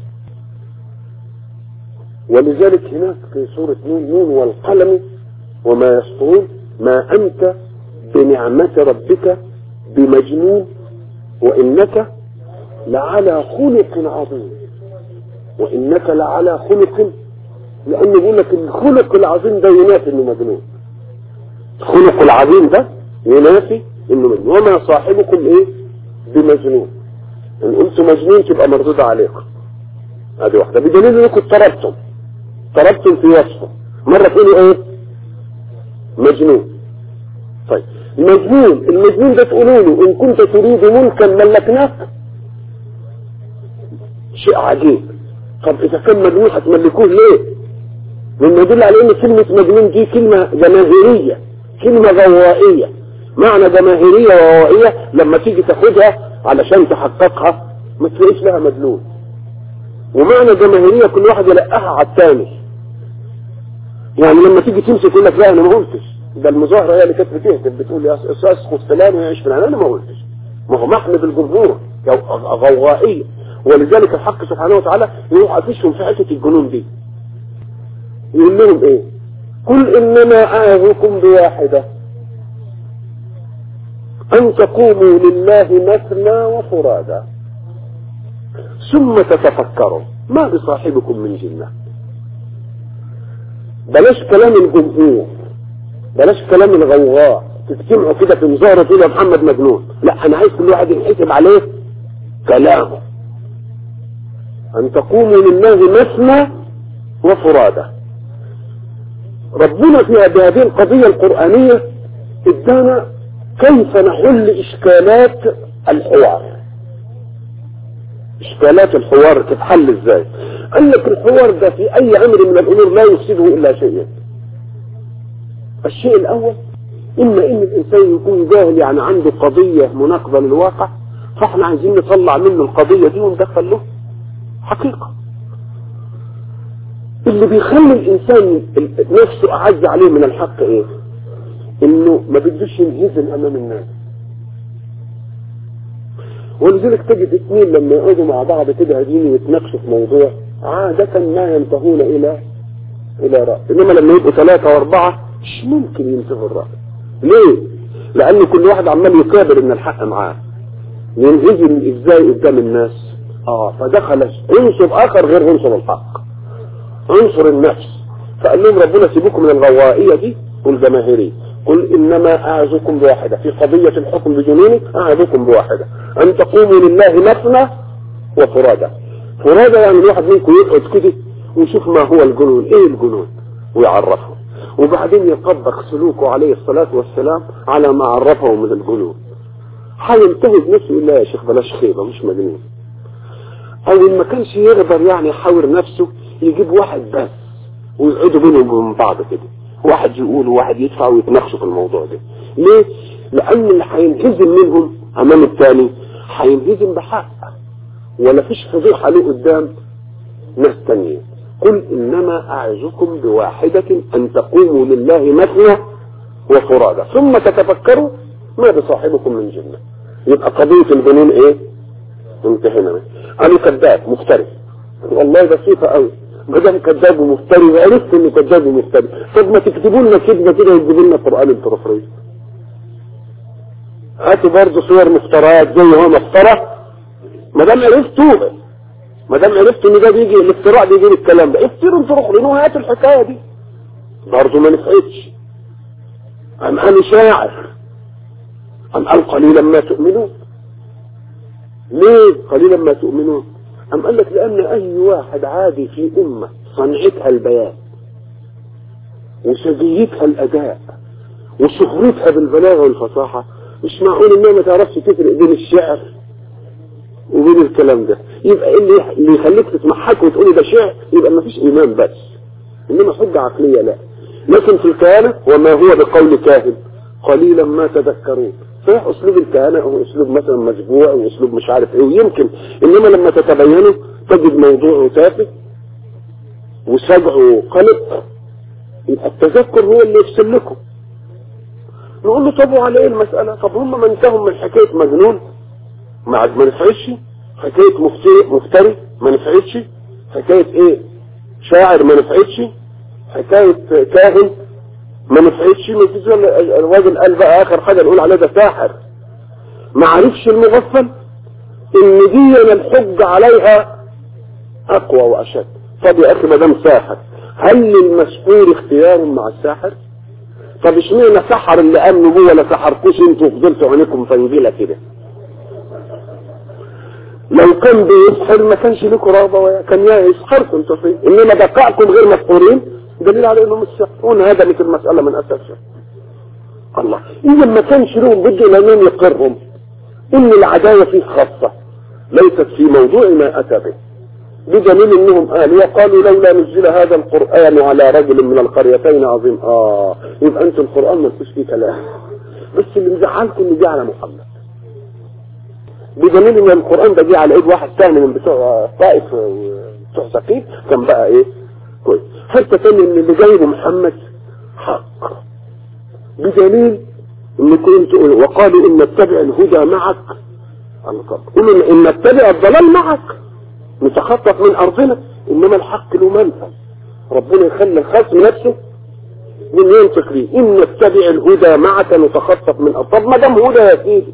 ولذلك هناك في سورة نون نون والقلم وما يسطرون ما أنت بنعمة ربك بمجنون وإنك لعلى خلق عظيم وإنك لعلى خلق لأنه بيقول لك الخلق العظيم ده ينافي إنه مجنون الخلق العظيم ده ينافي إنه مجنون وما صاحبكم إيه بمجنون إن قلت مجنون تبقى مردودة عليكم هذه واحدة بدليل إنكم اضطربتم اضطربتم في وصفه مرة تقولوا إيه مجنون طيب المجنون المجنون ده تقولوا له إن كنت تريد ملكا ملكناك شيء عجيب طب إذا كان مجنون هتملكوه ليه؟ مما يدل على ان كلمة مجنون دي كلمة جماهيرية كلمة غوائية معنى جماهيرية وغوائية لما تيجي تاخدها علشان تحققها ما تلاقيش لها مدلول ومعنى جماهيرية كل واحد يلقاها على الثاني يعني لما تيجي تمسك يقول لك لا انا ما قلتش ده المظاهرة هي اللي كانت بتهتف بتقول يا اسقط فلان ويعيش فلان انا ما قلتش ما هو محمد بالجمهور غوائية ولذلك الحق سبحانه وتعالى يروح قافشهم في حته الجنون دي يقول لهم ايه قل انما اعظكم بواحده ان تقوموا لله مثنى وفرادا ثم تتفكروا ما بصاحبكم من جنه بلاش كلام الجمهور بلاش كلام الغوغاء تجتمعوا كده في مظاهره تقول يا محمد مجنون لا انا عايز كل واحد ينحسب عليه كلامه أن تقوموا لله مثنى وفرادى ربنا في هذه القضية القرآنية ادانا كيف نحل إشكالات الحوار إشكالات الحوار تتحل إزاي قال لك الحوار ده في أي أمر من الأمور لا يفسده إلا شيئين الشيء الأول إما إن الإنسان يكون جاهل يعني عنده قضية مناقضة للواقع فإحنا عايزين نطلع منه القضية دي وندخل له حقيقة اللي بيخلي الانسان نفسه اعز عليه من الحق ايه انه ما بدوش ينهزم امام الناس ولذلك تجد اثنين لما يقعدوا مع بعض كده قاعدين يتناقشوا في موضوع عادة ما ينتهون الى الى رأي انما لما يبقوا ثلاثة واربعة مش ممكن ينتهوا الرأي ليه؟ لان كل واحد عمال يكابر ان الحق معاه ينهزم ازاي قدام الناس اه فدخل عنصر اخر غير عنصر الحق عنصر النفس فقال لهم ربنا سيبوكم من الغوائية دي والجماهيرية قل انما اعظكم بواحدة في قضية الحكم بجنوني اعظكم بواحدة ان تقوموا لله مثنى وفرادى فرادى يعني الواحد منكم يقعد كده ويشوف ما هو الجنون ايه الجنون ويعرفه وبعدين يطبق سلوكه عليه الصلاة والسلام على ما عرفه من الجنون هينتهي بنفسه لا يا شيخ بلاش خيبة مش مجنون او ان ما كانش يقدر يعني يحاور نفسه يجيب واحد بس ويقعدوا بينهم وبين بعض كده واحد يقول وواحد يدفع ويتناقشوا في الموضوع ده ليه لان اللي هينهزم منهم امام الثاني هينهزم بحق ولا فيش فضيحه له قدام ناس تانيين قل انما اعزكم بواحدة ان تقوموا لله مثنى وفرادى ثم تتفكروا ما بصاحبكم من جنة يبقى قضية الجنون ايه انتهينا منه انا كذاب مفتري والله ده صفة قوي ما دام كذاب ومفتري وعرفت انه كذاب ومفتري طب ما تكتبوا لنا كذبه كده وتجيبوا لنا قران الترفري هاتوا برضه صور مفتريات زي هو مفترى ما دام عرفتوا ما دام عرفتوا ان ده بيجي الافتراء بيجي الكلام ده افتروا انتوا روحوا لانه هاتوا الحكايه دي برضه ما نفعتش ام انا شاعر ام قال قليلا ما تؤمنون ليه قليلا ما تؤمنون أم قال لك لأن أي واحد عادي في أمة صنعتها البيان وسجيتها الأداء وشهرتها بالبلاغة والفصاحة مش معقول إنها ما تعرفش تفرق بين الشعر وبين الكلام ده يبقى اللي اللي يخليك تتمحك وتقولي ده شعر يبقى ما فيش إيمان بس إنما حجة عقلية لا لكن في الكهنة وما هو بقول كاهن قليلا ما تذكرون صحيح اسلوب الكهنة هو اسلوب مثلا مجبوع او اسلوب مش عارف ايه ويمكن انما لما تتبينه تجد موضوعه تافه وسجعه قلق يبقى التذكر هو اللي يفصل لكم نقول له طب وعلى ايه المسألة طب هم ما انتهوا من حكاية مجنون ما ما نفعتش حكاية مفتري مفتري ما نفعتش حكاية ايه شاعر ما نفعتش حكاية كاهن ما نفعتش ما فيش الراجل قال بقى اخر حاجه نقول عليه ده ساحر ما عرفش المغفل ان دي الحج عليها اقوى واشد طب يا اخي ما دام ساحر هل للمسحور اختيار مع الساحر طب اشمعنى سحر اللي امنوا بيه ولا سحركوش انتوا وفضلتوا عينيكم فنجيله كده لو كان بيسحر ما كانش لكم رغبه كان يسحركم انتوا فيه انما بقائكم غير مسحورين دليل على انهم السحرون هدمت المساله من اساسها الله اذا ما كانش لهم بده لمن يقرهم ان العداوه فيه خاصه ليست في موضوع ما اتى به بدليل انهم قالوا وقالوا لولا نزل هذا القران على رجل من القريتين عظيم اه يبقى انتم القران ما فيش فيه كلام بس اللي مزعلكم ان جه على محمد بدليل ان القران ده جه على ايد واحد ثاني من بتوع طائف بتوع ثقيف كان بقى ايه كويس حتى تاني ان اللي جايبه محمد حق بدليل ان كنت وقالوا ان نتبع الهدى معك قولوا ان نتبع الضلال معك نتخطف من ارضنا انما الحق له منفذ ربنا يخلي الخصم نفسه من ينطق ليه ان نتبع الهدى معك نتخطف من ارض طب ما دام هدى يا سيدي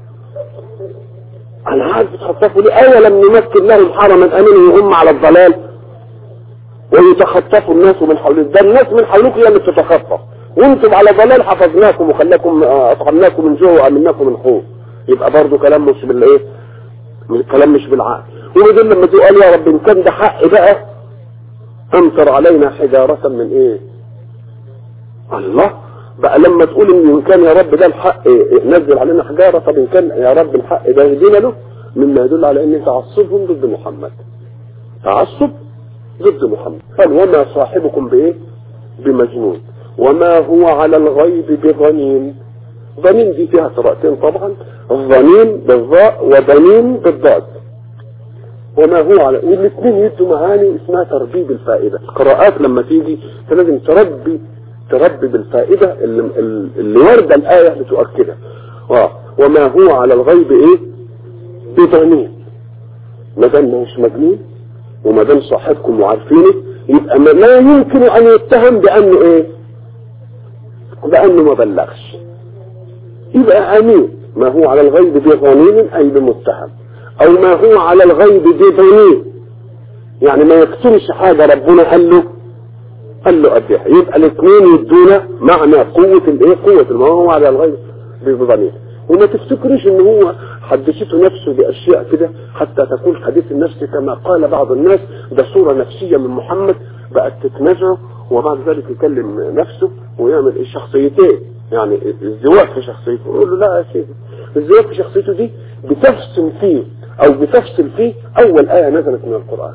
انا عارف تخطفوا ليه اولا نمكن لهم حرما امنا وهم على الضلال ويتخطفوا الناس من حولهم ده الناس من حولكم هي اللي بتتخطف وانتم على ضلال حفظناكم وخلاكم اطعمناكم من جوع وامناكم من خوف يبقى برضه كلام مش بالايه من الكلام مش بالعقل وبعدين لما تقول يا رب ان كان ده حق بقى امطر علينا حجارة من ايه الله بقى لما تقول ان كان يا رب ده الحق نزل علينا حجارة طب ان كان يا رب الحق ده يهدينا له مما يدل على ان تعصبهم ضد محمد تعصب ضد محمد قال وما صاحبكم بايه بمجنون وما هو على الغيب بظنين ظنين دي فيها قراءتين طبعا الظنين بالظاء وظنين بالضاد وما هو على والاثنين يدوا معاني اسمها تربيب الفائدة القراءات لما تيجي لازم تربي تربي بالفائدة اللي, اللي واردة الآية لتؤكدها آه. وما هو على الغيب ايه بظنين ما دام مش مجنون وما دام صاحبكم وعارفينه يبقى ما لا يمكن ان يتهم بانه ايه بانه ما بلغش يبقى امين ما هو على الغيب بظنين اي بمتهم او ما هو على الغيب بظنين يعني ما يكتمش حاجة ربنا قال له قال له قدها يبقى الاثنين يدونا معنى قوة الايه قوة ما هو على الغيب بظنين وما تفتكرش ان هو حدثته نفسه باشياء كده حتى تكون حديث النفس كما قال بعض الناس ده صورة نفسية من محمد بقت تتنازعه وبعد ذلك يكلم نفسه ويعمل ايه شخصيتين يعني الزواج في شخصيته يقول له لا يا سيدي الزواج في شخصيته دي بتفصل فيه او بتفصل فيه اول ايه نزلت من القرآن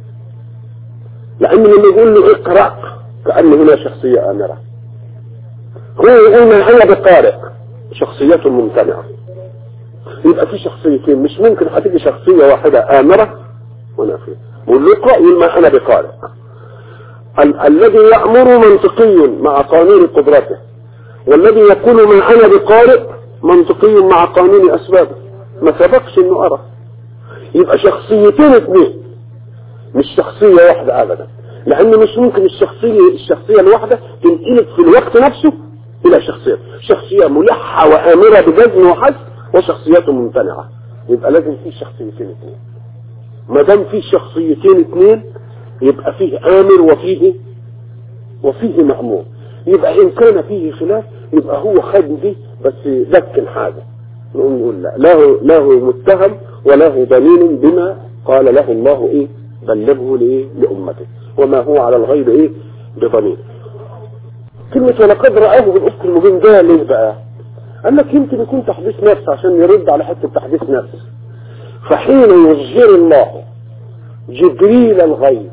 لان لما يقول له اقرأ كأن هنا شخصية امرة هو يقول ما انا بقارئ شخصيته ممتنعة يبقى في شخصيتين مش ممكن هتيجي شخصية واحدة امرة ونافية بقول له اقرأ يقول ما انا بقارئ ال الذي يأمر منطقي مع قانون قدرته والذي يقول ما انا بقارئ منطقي مع قانون اسبابه ما سبقش انه ارى يبقى شخصيتين اثنين مش شخصية واحدة ابدا لان مش ممكن الشخصية الشخصية الواحدة تنقلب في الوقت نفسه الى شخصية شخصية ملحة وامرة بجزم وحسب وشخصيات ممتنعة يبقى لازم في شخصيتين اثنين ما دام في شخصيتين اثنين يبقى فيه امر وفيه وفيه مأمور يبقى ان كان فيه خلاف يبقى هو خد دي بس ذكن حاجة نقول نقول لا له له متهم وله دليل بما قال له الله ايه بلغه لايه لامته وما هو على الغيب ايه بضمير كلمة ولقد رآه بالأفق المبين ده ليه بقى قال لك يمكن يكون تحديث نفس عشان يرد على حتة تحديث نفس فحين يظهر الله جبريل الغيب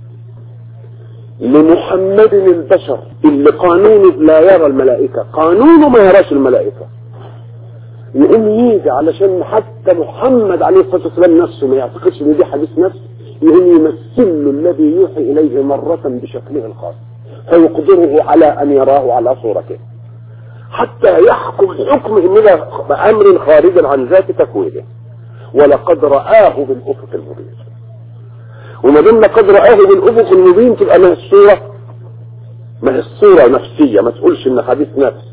لمحمد البشر اللي قانونه لا يرى الملائكة قانونه ما يراش الملائكة يقوم يجي علشان حتى محمد عليه الصلاة والسلام نفسه ما يعتقدش ان دي حديث نفس يقوم يمثل له الذي يوحي اليه مرة بشكله الخاص فيقدره على ان يراه على صورته حتى يحكم حكم من امر خارج عن ذات تكوينه ولقد رآه بالافق المبين وما دام لقد رآه بالافق المبين تبقى ما الصورة ما هي الصورة نفسية ما تقولش ان حديث نفس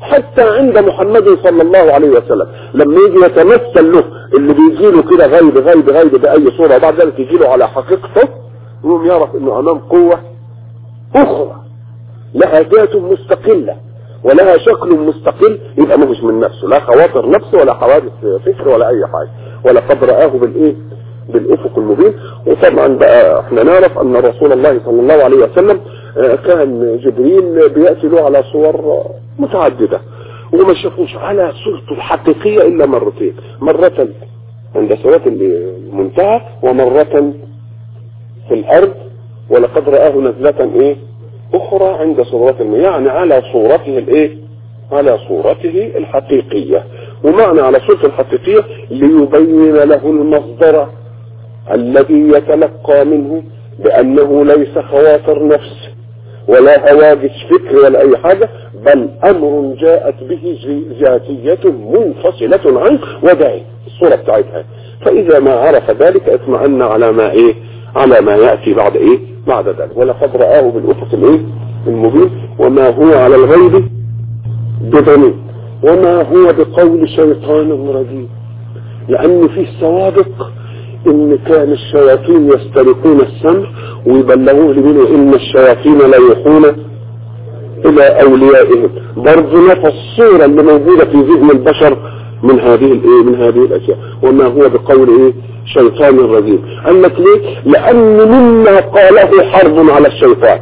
حتى عند محمد صلى الله عليه وسلم لما يجي يتمثل له اللي بيجي له كده غيب غيب غيب بأي صورة وبعد ذلك يجي له على حقيقته يقوم يعرف انه امام قوة اخرى لها ذات مستقلة ولها شكل مستقل يبقى مش من نفسه لا خواطر نفسه ولا حوادث فكر ولا اي حاجة ولا قد رآه بالايه بالافق المبين وطبعا بقى احنا نعرف ان رسول الله صلى الله عليه وسلم كان جبريل بيأتي له على صور متعددة وما شافوش على صورته الحقيقية الا مرتين مرة عند سورة المنتهى ومرة في الارض ولقد رآه نزلة ايه اخرى عند صورة المياه يعني على صورته الايه على صورته الحقيقية ومعنى على صورته الحقيقية ليبين له المصدر الذي يتلقى منه بأنه ليس خواطر نفس ولا هواجس فكر ولا أي حاجة بل أمر جاءت به ذاتية منفصلة عنه وداعي الصورة بتاعتها فإذا ما عرف ذلك اطمأن على ما إيه على ما يأتي بعد إيه بعد ذلك ولقد رآه بالأفق الإيه المبين وما هو على الغيب بضمير وما هو بقول شيطان رجيم لأن فيه سوابق ان كان الشياطين يسترقون السمع ويبلغوه لمنه ان الشياطين لا يوحون الى اوليائهم برضه نفى الصورة اللي موجودة في ذهن البشر من هذه الايه من هذه الاشياء وما هو بقول ايه شيطان رجيم قال لك ليه لان مما قاله حرب على الشيطان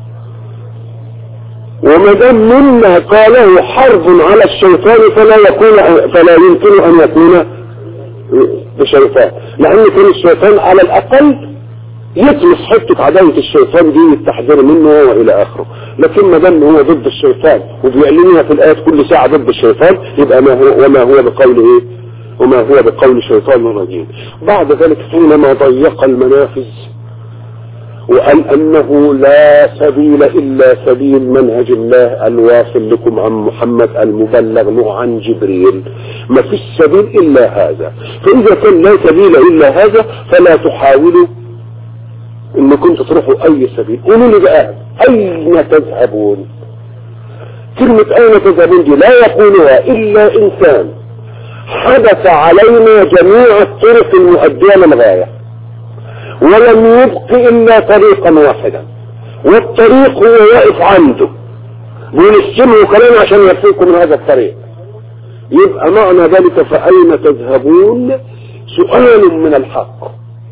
وما دام مما قاله حرب على الشيطان فلا يكون فلا يمكن ان يكون بشيطان لان كان الشيطان على الاقل يطمس حتة عداوة الشيطان دي التحذير منه والى اخره لكن ما دام هو ضد الشيطان وبيعلنها في الايات كل ساعة ضد الشيطان يبقى ما هو وما هو بقول ايه وما هو بقول شيطان رجيم بعد ذلك حينما ضيق المنافذ وقال انه لا سبيل الا سبيل منهج الله الواصل لكم عن محمد المبلغ له عن جبريل ما فيش سبيل الا هذا فاذا كان لا سبيل الا هذا فلا تحاولوا انكم تروحوا اي سبيل قولوا لي بقى اين تذهبون كلمة اين تذهبون دي لا يقولها الا انسان حدث علينا جميع الطرق المؤدية للغاية ولم يبق الا طريقا واحدا والطريق هو واقف عنده بينسمه كلام عشان يفيكم من هذا الطريق يبقى معنى ذلك فأين تذهبون سؤال من الحق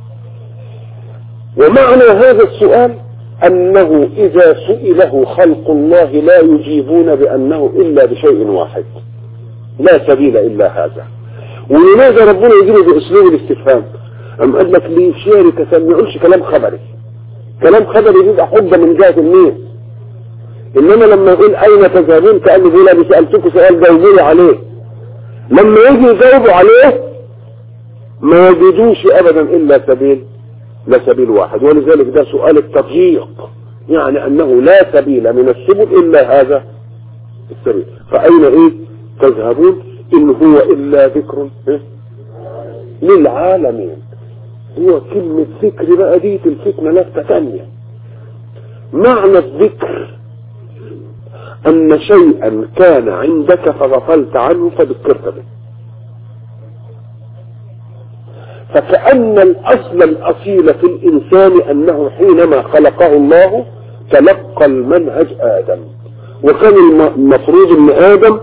ومعنى هذا السؤال أنه إذا سئله خلق الله لا يجيبون بأنه إلا بشيء واحد لا سبيل إلا هذا ولماذا ربنا يجيبه بأسلوب الاستفهام أم قال لك ليه شاركة ما يقولش كلام خبري كلام خبري بيبقى حجة من جهة النية إنما لما يقول أين تذهبون كأنه بيقول أنا سألتكم سؤال جاوبوني عليه لما يجي يجاوبوا عليه ما يجدوش أبدا إلا سبيل لا سبيل واحد ولذلك ده سؤال التضييق يعني أنه لا سبيل من السبل إلا هذا السبيل فأين إيه تذهبون إن هو إلا ذكر إيه؟ للعالمين هو كلمة ذكر بقى دي الفتنة لفتة تانية معنى الذكر أن شيئا كان عندك فغفلت عنه فذكرت به فكأن الأصل الأصيل في الإنسان أنه حينما خلقه الله تلقى المنهج آدم وكان المفروض أن آدم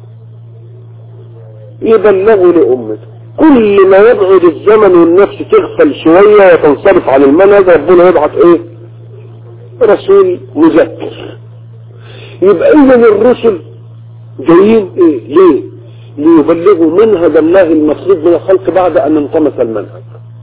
يبلغه لأمته كل ما يبعد الزمن والنفس تغفل شوية وتنصرف عن المنهج ربنا يبعث ايه رسول مذكر يبقى اذا الرسل جايين ايه ليه ليبلغوا منهج الله المفروض من الخلق بعد ان انطمس المنهج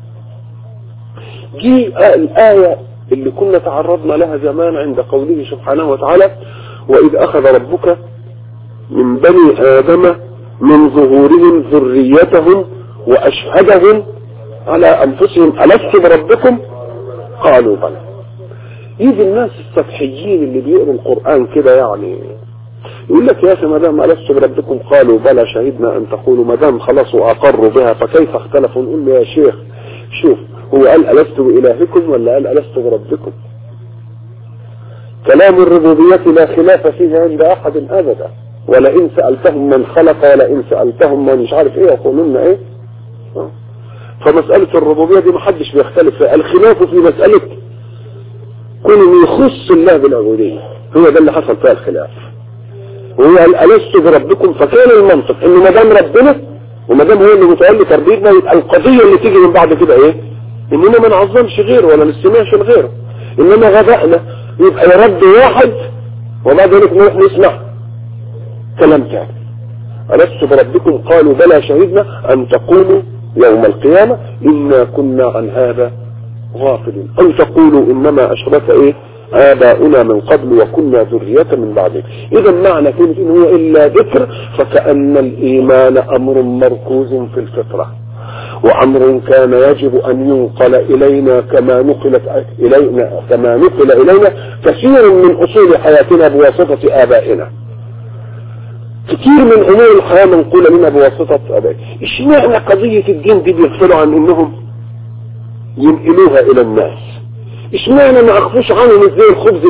دي الآية اللي كنا تعرضنا لها زمان عند قوله سبحانه وتعالى وإذ أخذ ربك من بني آدم من ظهورهم ذريتهم وأشهدهم على أنفسهم ألست بربكم قالوا بلى يجي الناس السطحيين اللي بيقروا القرآن كده يعني يقول لك يا أخي ما دام ألست بربكم قالوا بلى شهدنا أن تقولوا ما دام خلاص وأقروا بها فكيف اختلفوا نقول له يا شيخ شوف هو قال ألست بإلهكم ولا قال ألست بربكم كلام الربوبية لا خلاف فيه عند أحد أبدا ولئن سألتهم من خلق ولئن سألتهم من مش عارف ايه يقولون ايه فمسألة الربوبية دي محدش بيختلف فيها الخلاف في مسألة كون يخص الله بالعبودية هو ده اللي حصل فيها الخلاف وهو ألست بربكم فكان المنطق ان ما دام ربنا وما دام هو اللي متولي تربيتنا يبقى القضية اللي تيجي من بعد كده ايه اننا ما نعظمش غيره ولا نستمعش لغيره انما غبائنا يبقى يرد واحد وبعد ذلك نروح نسمع كلام تاني ألست بربكم قالوا بلى شهدنا أن تقولوا يوم القيامة إنا كنا عن هذا غافلين أو تقولوا إنما أشرك إيه آباؤنا من قبل وكنا ذرية من بعده إذا معنى كلمة إن هو إلا ذكر فكأن الإيمان أمر مركوز في الفطرة وأمر كان يجب أن ينقل إلينا كما نقلت إلينا كما نقل إلينا كثير من أصول حياتنا بواسطة آبائنا كتير من امور الحياة منقولة لنا بواسطة ابائنا اشمعنى قضية الدين دي بيغفلوا عن انهم ينقلوها الى الناس اشمعنى ما اخفوش عنهم ازاي الخبز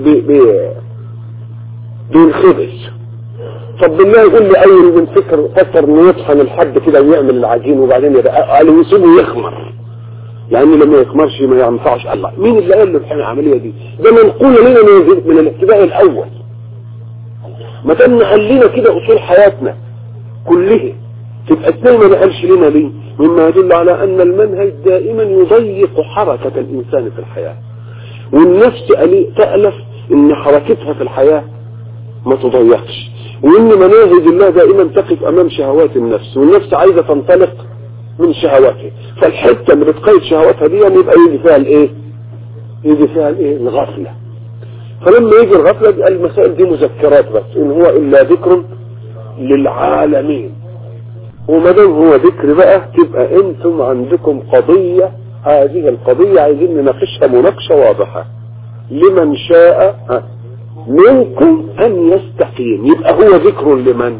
بينخبز طب بالله يقول لي اول من فكر فكر انه يطحن الحد كده ويعمل العجين وبعدين قالوا يسيبه يخمر لان لما يخمرش ما ينفعش الله مين اللي قال له العمليه دي ده منقول لنا من, من الابتداء الاول ما دام قال لنا كده اصول حياتنا كلها تبقى ازاي ما نقالش لنا ليه مما يدل على ان المنهج دائما يضيق حركة الانسان في الحياة والنفس تألف ان حركتها في الحياة ما تضيقش وان مناهج الله دائما تقف امام شهوات النفس والنفس عايزة تنطلق من شهواتها فالحتة اللي بتقيد شهواتها دي يبقى يجي فيها الايه يجي فيها الايه الغفله فلما يجي الغفلة يبقى المسائل دي مذكرات بس ان هو الا ذكر للعالمين وما دام هو ذكر بقى تبقى انتم عندكم قضية هذه القضية عايزين نناقشها مناقشة واضحة لمن شاء منكم ان يستقيم يبقى هو ذكر لمن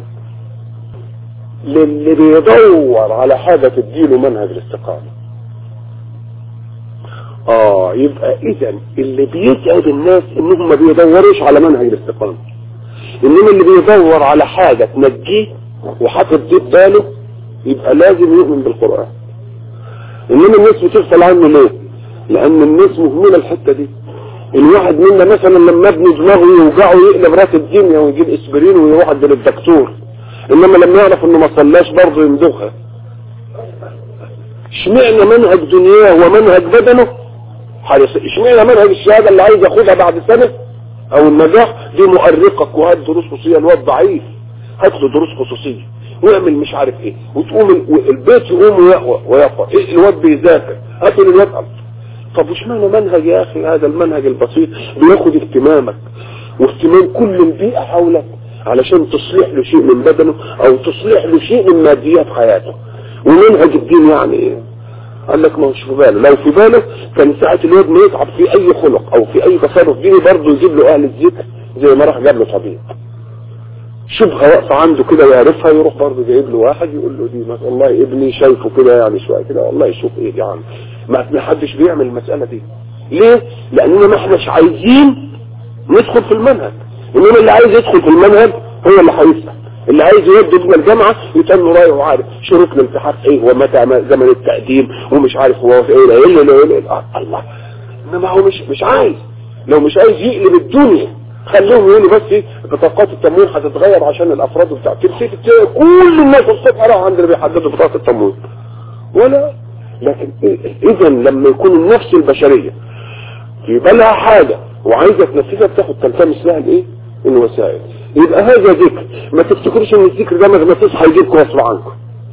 للي بيدور على حاجة تديله منهج الاستقامة اه يبقى اذا اللي بيسعد الناس انهم ما بيدوروش على منهج الاستقامة انما اللي بيدور على حاجة تنجيه وحاطط دي باله يبقى لازم يؤمن بالقرآن انما الناس بتغفل عنه ليه لان الناس مهملة الحتة دي الواحد منا مثلا لما ابني دماغه يوجعه يقلب راس الدنيا ويجيب اسبرين ويروح عند الدكتور انما لما يعرف انه ما صلاش برضه يمدخها اشمعنى منهج دنياه ومنهج بدنه اشمعنى منهج الشهاده اللي عايز ياخدها بعد سنه او النجاح دي مؤرقك وهات دروس خصوصيه الواد ضعيف هات له دروس خصوصيه واعمل مش عارف ايه وتقوم البيت يقوم ويقرا إيه الواد بيذاكر هات الواد طب اشمعنى منهج يا اخي هذا المنهج البسيط بياخد اهتمامك واهتمام كل البيئه حولك علشان تصلح له شيء من بدنه او تصلح له شيء من ماديات حياته ومنهج الدين يعني ايه قال لك ما هوش في باله لو في باله كان ساعة الواد ما يتعب في اي خلق او في اي تصرف ديني برضه يجيب له اهل الذكر زي ما راح جاب له طبيب شبهة واقفة عنده كده يعرفها يروح برضه جايب له واحد يقول له دي ما والله ابني شايفه كده يعني شوية كده والله يشوف ايه يعني ما حدش بيعمل المسألة دي ليه؟ لاننا ما احناش عايزين ندخل في المنهج انما اللي عايز يدخل في المنهج هو اللي هيسأل اللي عايز يودي ابن الجامعة يتم رايه وعارف شروط الامتحان ايه ومتى زمن التقديم ومش عارف هو في ايه ايه ايه ايه آه الله انما هو مش مش عايز لو مش عايز يقلب الدنيا خليهم يقولوا بس ايه بطاقات التموين هتتغير عشان الافراد وبتاع تمسك كل الناس الصبح راحوا عند اللي بيحددوا بطاقه التموين ولا لكن اذا لما يكون النفس البشريه يبقى لها حاجه وعايزه تنفذها بتاخد تلتمس لها الايه الوسائل يبقى هذا ذكر ما تفتكروش ان الذكر ده ما تصحى يجيبكم غصب عنكم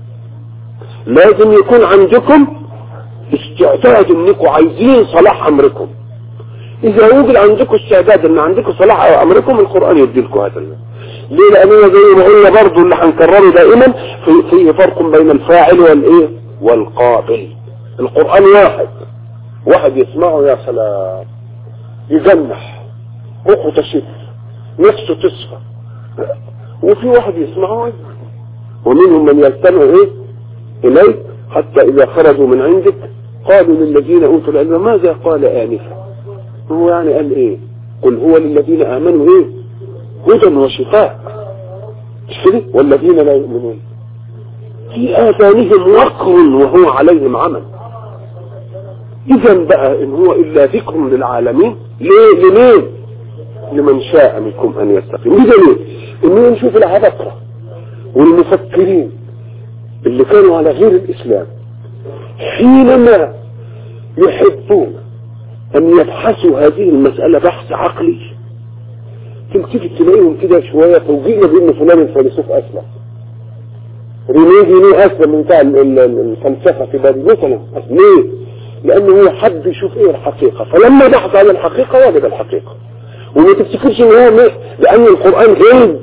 لازم يكون عندكم استعداد انكم عايزين صلاح امركم اذا وجد عندكم استعداد ان عندكم صلاح امركم القرآن يديلكم هذا الله ليه لاننا زي ما قلنا برضه اللي هنكرره دائما في فيه فرق بين الفاعل والايه والقابل القرآن واحد واحد يسمعه يا سلام يجنح روحه تشف نفسه تصفى وفي واحد يسمعه ومنهم من يستمع ايه اليك حتى اذا خرجوا من عندك قالوا للذين اوتوا العلم ماذا قال انفا هو يعني قال ايه قل هو للذين امنوا ايه هدى وشفاء مش كده والذين لا يؤمنون في آذانهم وقر وهو عليهم عمل إذا بقى إن هو إلا ذكر للعالمين ليه لمين لمن شاء منكم أن يستقيم بدليل إنه نشوف العبقرة والمفكرين اللي كانوا على غير الإسلام حينما يحبون أن يبحثوا هذه المسألة بحث عقلي تلتفت تلاقيهم كده شوية فوجئنا بأن فلان الفيلسوف أسلم رينيه رينيه أسلم من بتاع الفلسفة في باريس مثلا ليه؟ لأنه هو حب يشوف إيه الحقيقة فلما بحث عن الحقيقة وجد الحقيقة وما تفتكرش إن هو مي... لأن القرآن هرب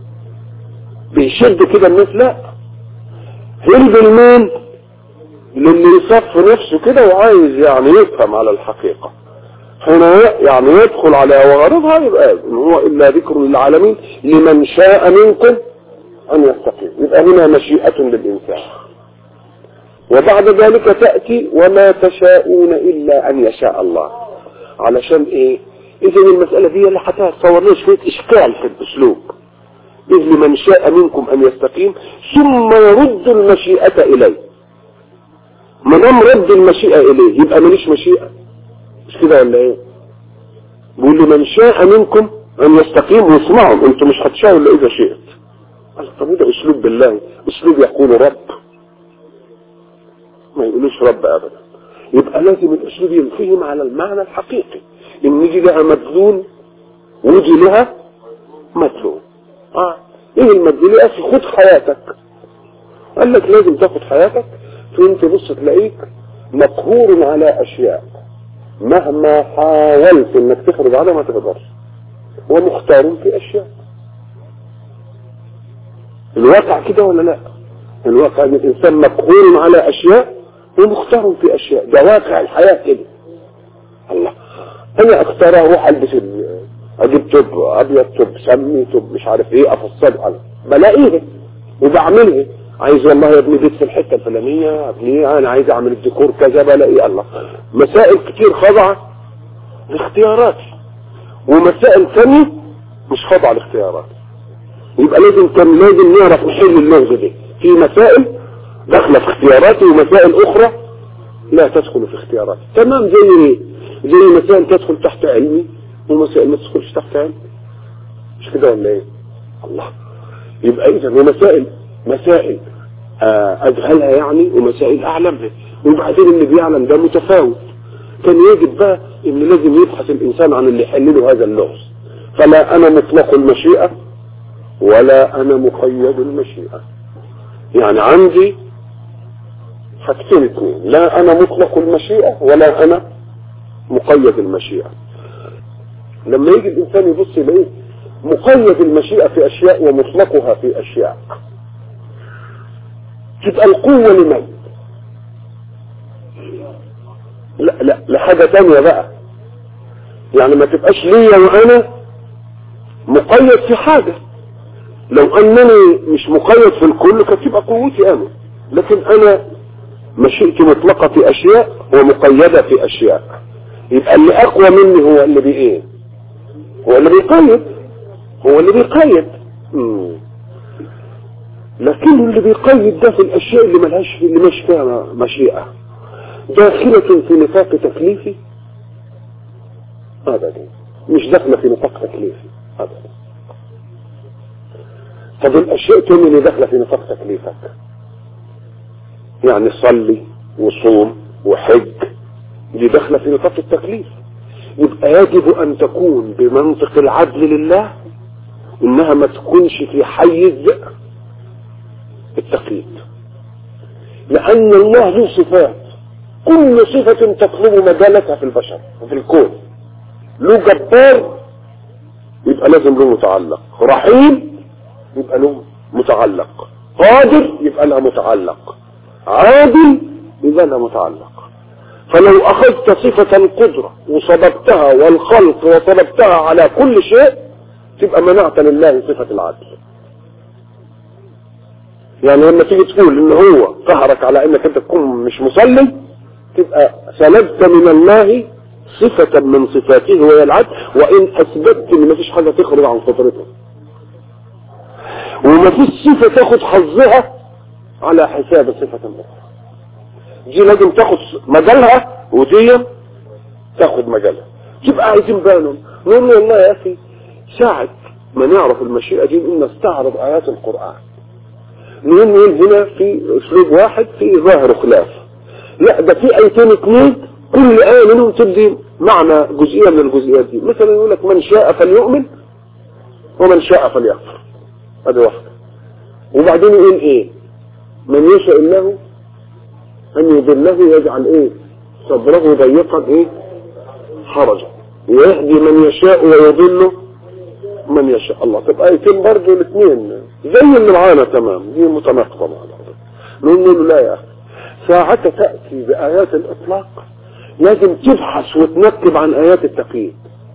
بيشد كده الناس لا هرب المين للي يصف نفسه كده وعايز يعني يفهم على الحقيقة هنا يعني يدخل على وغرضها يبقى إن هو إلا ذكر للعالمين لمن شاء منكم أن يستقيم يبقى هنا مشيئة للإنسان وبعد ذلك تأتي وما تشاءون إلا أن يشاء الله علشان إيه إذن المسألة دي اللي هتصور لنا شوية إشكال في الأسلوب إذ لمن شاء منكم أن يستقيم ثم يرد المشيئة إليه ما دام رد المشيئة إليه يبقى ماليش مشيئة مش كده ولا إيه بيقول لمن شاء منكم أن يستقيم واسمعهم أنتم مش هتشاءوا إلا إذا شئت طب ده أسلوب بالله أسلوب يقول رب ما يقولوش رب ابدا يبقى لازم الاسلوب ينفهم على المعنى الحقيقي ان يجي لها مدلول ويجي لها مدلول اه ايه المدلول يا اخي خد حياتك قال لك لازم تاخد حياتك فانت بص تلاقيك مقهور على اشياء مهما حاولت انك تخرج عنها ما تقدرش ومختار في اشياء الواقع كده ولا لا الواقع ان الانسان مقهور على اشياء ومختار في اشياء ده واقع الحياة كده الله انا اختار اروح البس اجيب توب ابيض توب سمي توب مش عارف ايه افصله على بلاقيه وبعمله عايز والله يا ابني بيت في الحته الفلانيه ابني انا عايز اعمل الديكور كذا بلاقي الله مسائل كتير خاضعه لاختياراتي ومسائل ثانيه مش خاضعه لاختياراتي يبقى لازم كان لازم نعرف نحل اللغز دي في مسائل داخله في اختياراتي ومسائل اخرى لا تدخل في اختياراتي تمام زي ايه زي مسائل تدخل تحت علمي ومسائل ما تدخلش تحت علمي مش كده ولا ايه الله يبقى اذا ومسائل مسائل آه اجهلها يعني ومسائل اعلمها وبعدين اللي بيعلم ده متفاوت كان يجب بقى ان لازم يبحث الانسان عن اللي يحل له هذا اللغز فلا انا مطلق المشيئة ولا انا مقيد المشيئة يعني عندي حاجتين اثنين لا انا مطلق المشيئة ولا انا مقيد المشيئة لما يجي الانسان يبص يلاقيه مقيد المشيئة في اشياء ومطلقها في اشياء تبقى القوة لمن لا لا لحاجة تانية بقى يعني ما تبقاش ليا وانا مقيد في حاجة لو انني مش مقيد في الكل كانت تبقى قوتي انا لكن انا مشيئتي مطلقة في اشياء ومقيدة في اشياء يبقى اللي اقوى مني هو اللي بي ايه هو اللي بيقيد هو اللي بيقيد مم. لكن اللي بيقيد ده في الاشياء اللي ملهاش اللي مش فيها مشيئة داخلة في نطاق تكليفي ابدا مش داخلة في نطاق تكليفي ابدا طب الاشياء تانية اللي داخلة في نطاق تكليفك يعني صلي وصوم وحج دي داخلة في نطاق التكليف يبقى يجب ان تكون بمنطق العدل لله انها ما تكونش في حيز التقييد لان الله له صفات كل صفة تطلب مجالتها في البشر وفي الكون له جبار يبقى لازم له متعلق رحيم يبقى له متعلق قادر يبقى لها متعلق عادل يبقى لها متعلق فلو اخذت صفة القدرة وصببتها والخلق وصببتها على كل شيء تبقى منعت لله صفة العدل يعني لما تيجي تقول ان هو قهرك على انك انت تكون مش مصلي تبقى سلبت من الله صفة من صفاته وهي العدل وان اثبتت ان مفيش حاجة تخرج عن فطرته وما فيش صفة تاخد حظها على حساب صفة أخرى دي لازم تاخد مجالها ودي تاخد مجالها تبقى عايزين بالهم نقول له والله يا أخي ساعة ما نعرف المشيئة دي إن نستعرض آيات القرآن نقول نقول هنا في أسلوب واحد في ظاهر خلاف لا ده في آيتين اثنين كل آية منهم تدي معنى جزئية من الجزئيات دي مثلا يقول لك من شاء فليؤمن ومن شاء فليكفر هذه واحدة وبعدين يقول ايه من يشاء الله ان يضله يجعل ايه صدره ضيقا ايه حرجا ويهدي من يشاء ويضله من يشاء الله تبقى ايتين برضه الاثنين زي اللي معانا تمام دي متناقضه مع بعض نقول له لا يا اخي ساعة تأتي بآيات الإطلاق لازم تبحث وتنكب عن آيات التقييد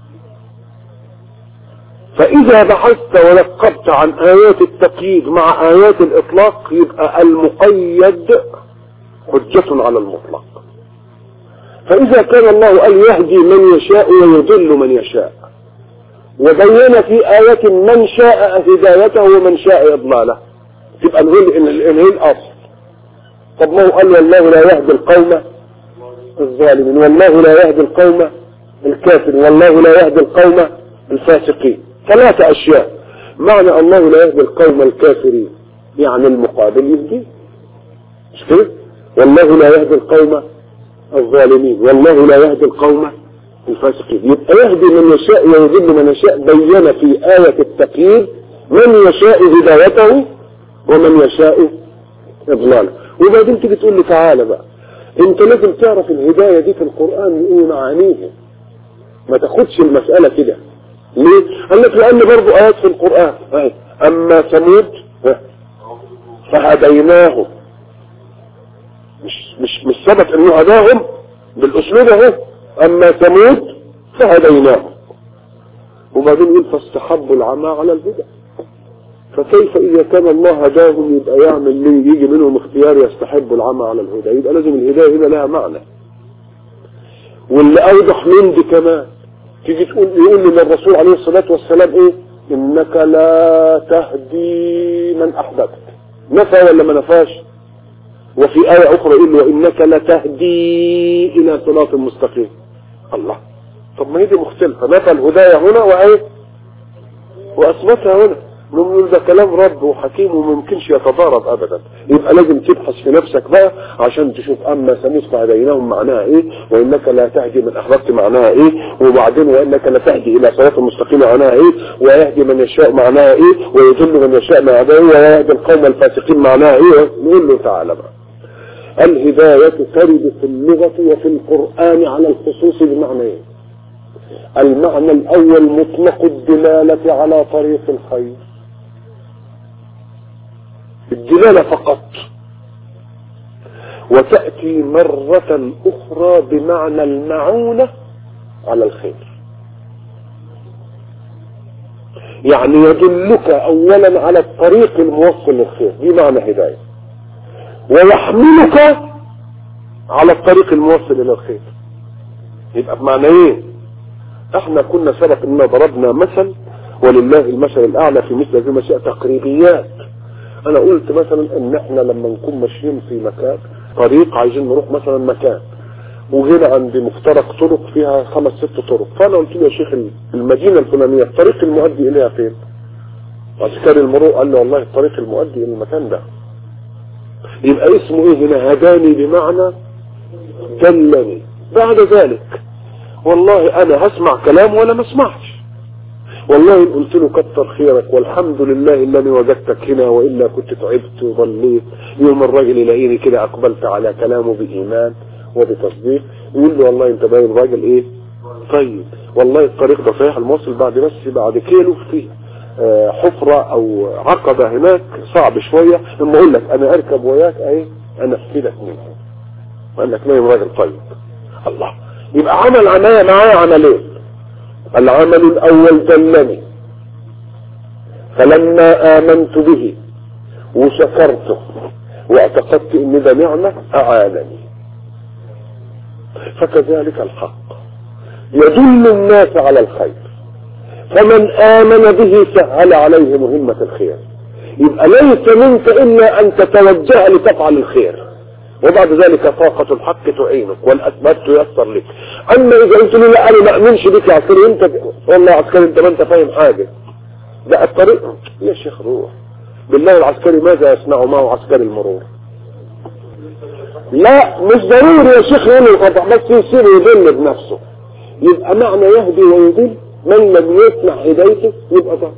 فإذا بحثت ونقبت عن آيات التقييد مع آيات الإطلاق يبقى المقيد حجة على المطلق فإذا كان الله قال يهدي من يشاء ويضل من يشاء وبين في آية من شاء هدايته ومن شاء إضلاله تبقى نقول إن الإنهي الأصل طب ما هو قال والله لا يهدي القوم الظالمين والله لا يهدي القوم الكافر والله لا يهدي القوم الفاسقين ثلاثة أشياء معنى الله لا يهدي القوم الكافرين يعني المقابل يهدي مش كده والله لا يهدي القوم الظالمين والله لا يهدي القوم الفاسقين يبقى يهدي من يشاء ويضل من يشاء بين في آية التقييد من يشاء هدايته ومن يشاء إضلاله وبعدين تيجي تقول لي تعالى بقى انت لازم تعرف الهداية دي في القرآن ايه معانيها ما تاخدش المسألة كده ليه؟ قال لك لأن برضه آيات في القرآن هاي. أما ثمود فهديناهم مش مش مش ثبت انه هداهم بالاسلوب اهو اما ثمود فهديناهم وبعدين يقول فاستحبوا العمى على الهدى فكيف اذا كان الله هداهم يبقى يعمل ليه يجي منهم اختيار يستحبوا العمى على الهدى يبقى لازم الهدايه هنا لها معنى واللي اوضح من دي كمان تيجي تقول يقول لنا الرسول عليه الصلاه والسلام ايه انك لا تهدي من احببت نفى ولا ما نفاش وفي آية أخرى يقول له وإنك لتهدي إلى صراط مستقيم الله طب ما هي دي مختلفة نفى الهداية هنا وإيه وأثبتها هنا نقول ده كلام رب وحكيم وما يمكنش يتضارب ابدا يبقى لازم تبحث في نفسك بقى عشان تشوف اما ثمود فهديناهم معناها ايه وانك لا تهدي من احببت معناها ايه وبعدين وانك لا تهدي الى صراط مستقيم معناها ايه ويهدي من يشاء معناها ايه ويذل من يشاء معناها ايه ويهدي القوم الفاسقين معناها ايه نقول له تعالى بقى الهداية ترد في اللغة وفي القرآن على الخصوص بمعنيين المعنى الأول مطلق الدلالة على طريق الخير الدلالة فقط وتأتي مرة أخرى بمعنى المعونة على الخير يعني يدلك أولا على الطريق الموصل للخير دي معنى هداية ويحملك على الطريق الموصل الى الخير يبقى بمعنى ايه احنا كنا سبق اننا ضربنا مثل ولله المثل الاعلى في مثل هذه المسائل تقريبيات انا قلت مثلا ان احنا لما نكون ماشيين في مكان طريق عايزين نروح مثلا مكان وهنا عند مفترق طرق فيها خمس ست طرق فانا قلت له يا شيخ المدينه الفلانيه الطريق المؤدي اليها فين؟ عسكري المرور قال لي والله الطريق المؤدي الى المكان ده يبقى اسمه ايه هنا هداني بمعنى دلني بعد ذلك والله انا هسمع كلام ولا ما اسمعش والله إن قلت له كتر خيرك والحمد لله انني وجدتك هنا والا كنت تعبت وضليت يوم الراجل يلاقيني كده اقبلت على كلامه بايمان وبتصديق يقول له والله انت باين راجل ايه طيب والله الطريق ده صحيح الموصل بعد بس بعد كيلو فيه حفرة او عقبة هناك صعب شوية اما اقول لك انا اركب وياك ايه انا افيدك منها وقال لك نايم راجل طيب الله يبقى عمل عناية معايا عملين العمل الاول دلني فلما امنت به وشكرته واعتقدت ان ده نعمة اعانني فكذلك الحق يدل الناس على الخير فمن آمن به سهل عليه مهمة الخير يبقى ليس منك إلا أن تتوجه لتفعل الخير وبعد ذلك طاقة الحق تعينك والأسباب تيسر لك أما إذا قلت لي لا أنا ما أؤمنش بك يا عسكري أنت والله يا عسكري أنت ما أنت فاهم حاجة ده الطريق يا شيخ روح بالله العسكري ماذا يصنع معه عسكري المرور لا مش ضروري يا شيخ يقول القطع بس يصير يضل بنفسه يبقى معنى يهدي ويضل من لم يسمع هدايته يبقى ضل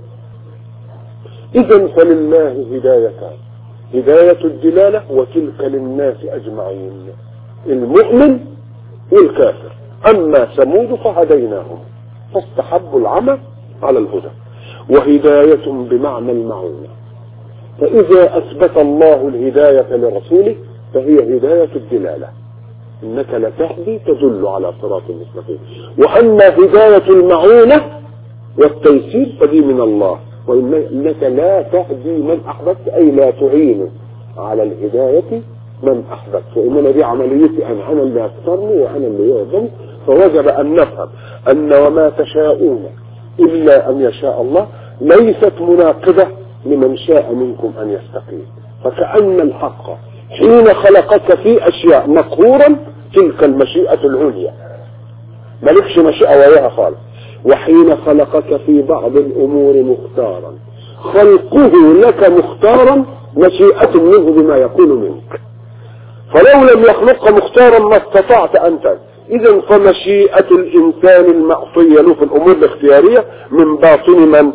اذا فلله هدايتان هداية الدلالة وتلك للناس اجمعين المؤمن والكافر اما ثمود فهديناهم فاستحبوا العمى على الهدى وهداية بمعنى المعونة فاذا اثبت الله الهداية لرسوله فهي هداية الدلالة انك لتهدي تدل على صراط مستقيم واما هداية المعونة والتيسير فدي من الله وانك لا تهدي من احببت اي لا تعين على الهداية من احببت وانما دي عمليتي انا انا اللي اختارني وانا اللي يعظم فوجب ان نفهم ان وما تشاءون الا ان يشاء الله ليست مناقضة لمن شاء منكم ان يستقيم فكأن الحق حين خلقك في اشياء مقهورا تلك المشيئة العليا مالكش مشيئة وياها خالص وحين خلقك في بعض الامور مختارا خلقه لك مختارا مشيئة منه بما يكون منك فلو لم يخلقك مختارا ما استطعت ان تنت اذا فمشيئة الانسان المعصية له في الامور الاختيارية من باطن من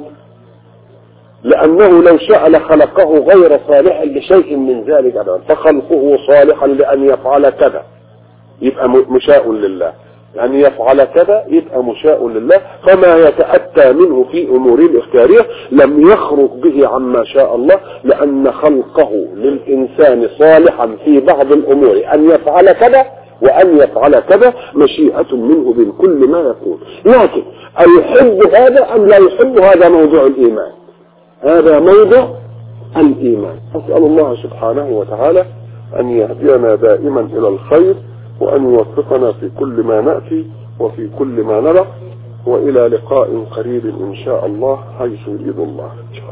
لأنه لو شاء لخلقه غير صالح لشيء من ذلك أبدا فخلقه صالحا لأن يفعل كذا يبقى مشاء لله أن يفعل كذا يبقى مشاء لله فما يتأتى منه في أموره الاختيارية لم يخرج به عما شاء الله لأن خلقه للإنسان صالحا في بعض الأمور أن يفعل كذا وأن يفعل كذا مشيئة منه بالكل ما يقول لكن أيحب هذا أم لا يحب هذا موضوع الإيمان هذا موضع الإيمان أسأل الله سبحانه وتعالى أن يهدينا دائما إلى الخير وأن يوفقنا في كل ما نأتي وفي كل ما نرى وإلى لقاء قريب إن شاء الله حيث يريد الله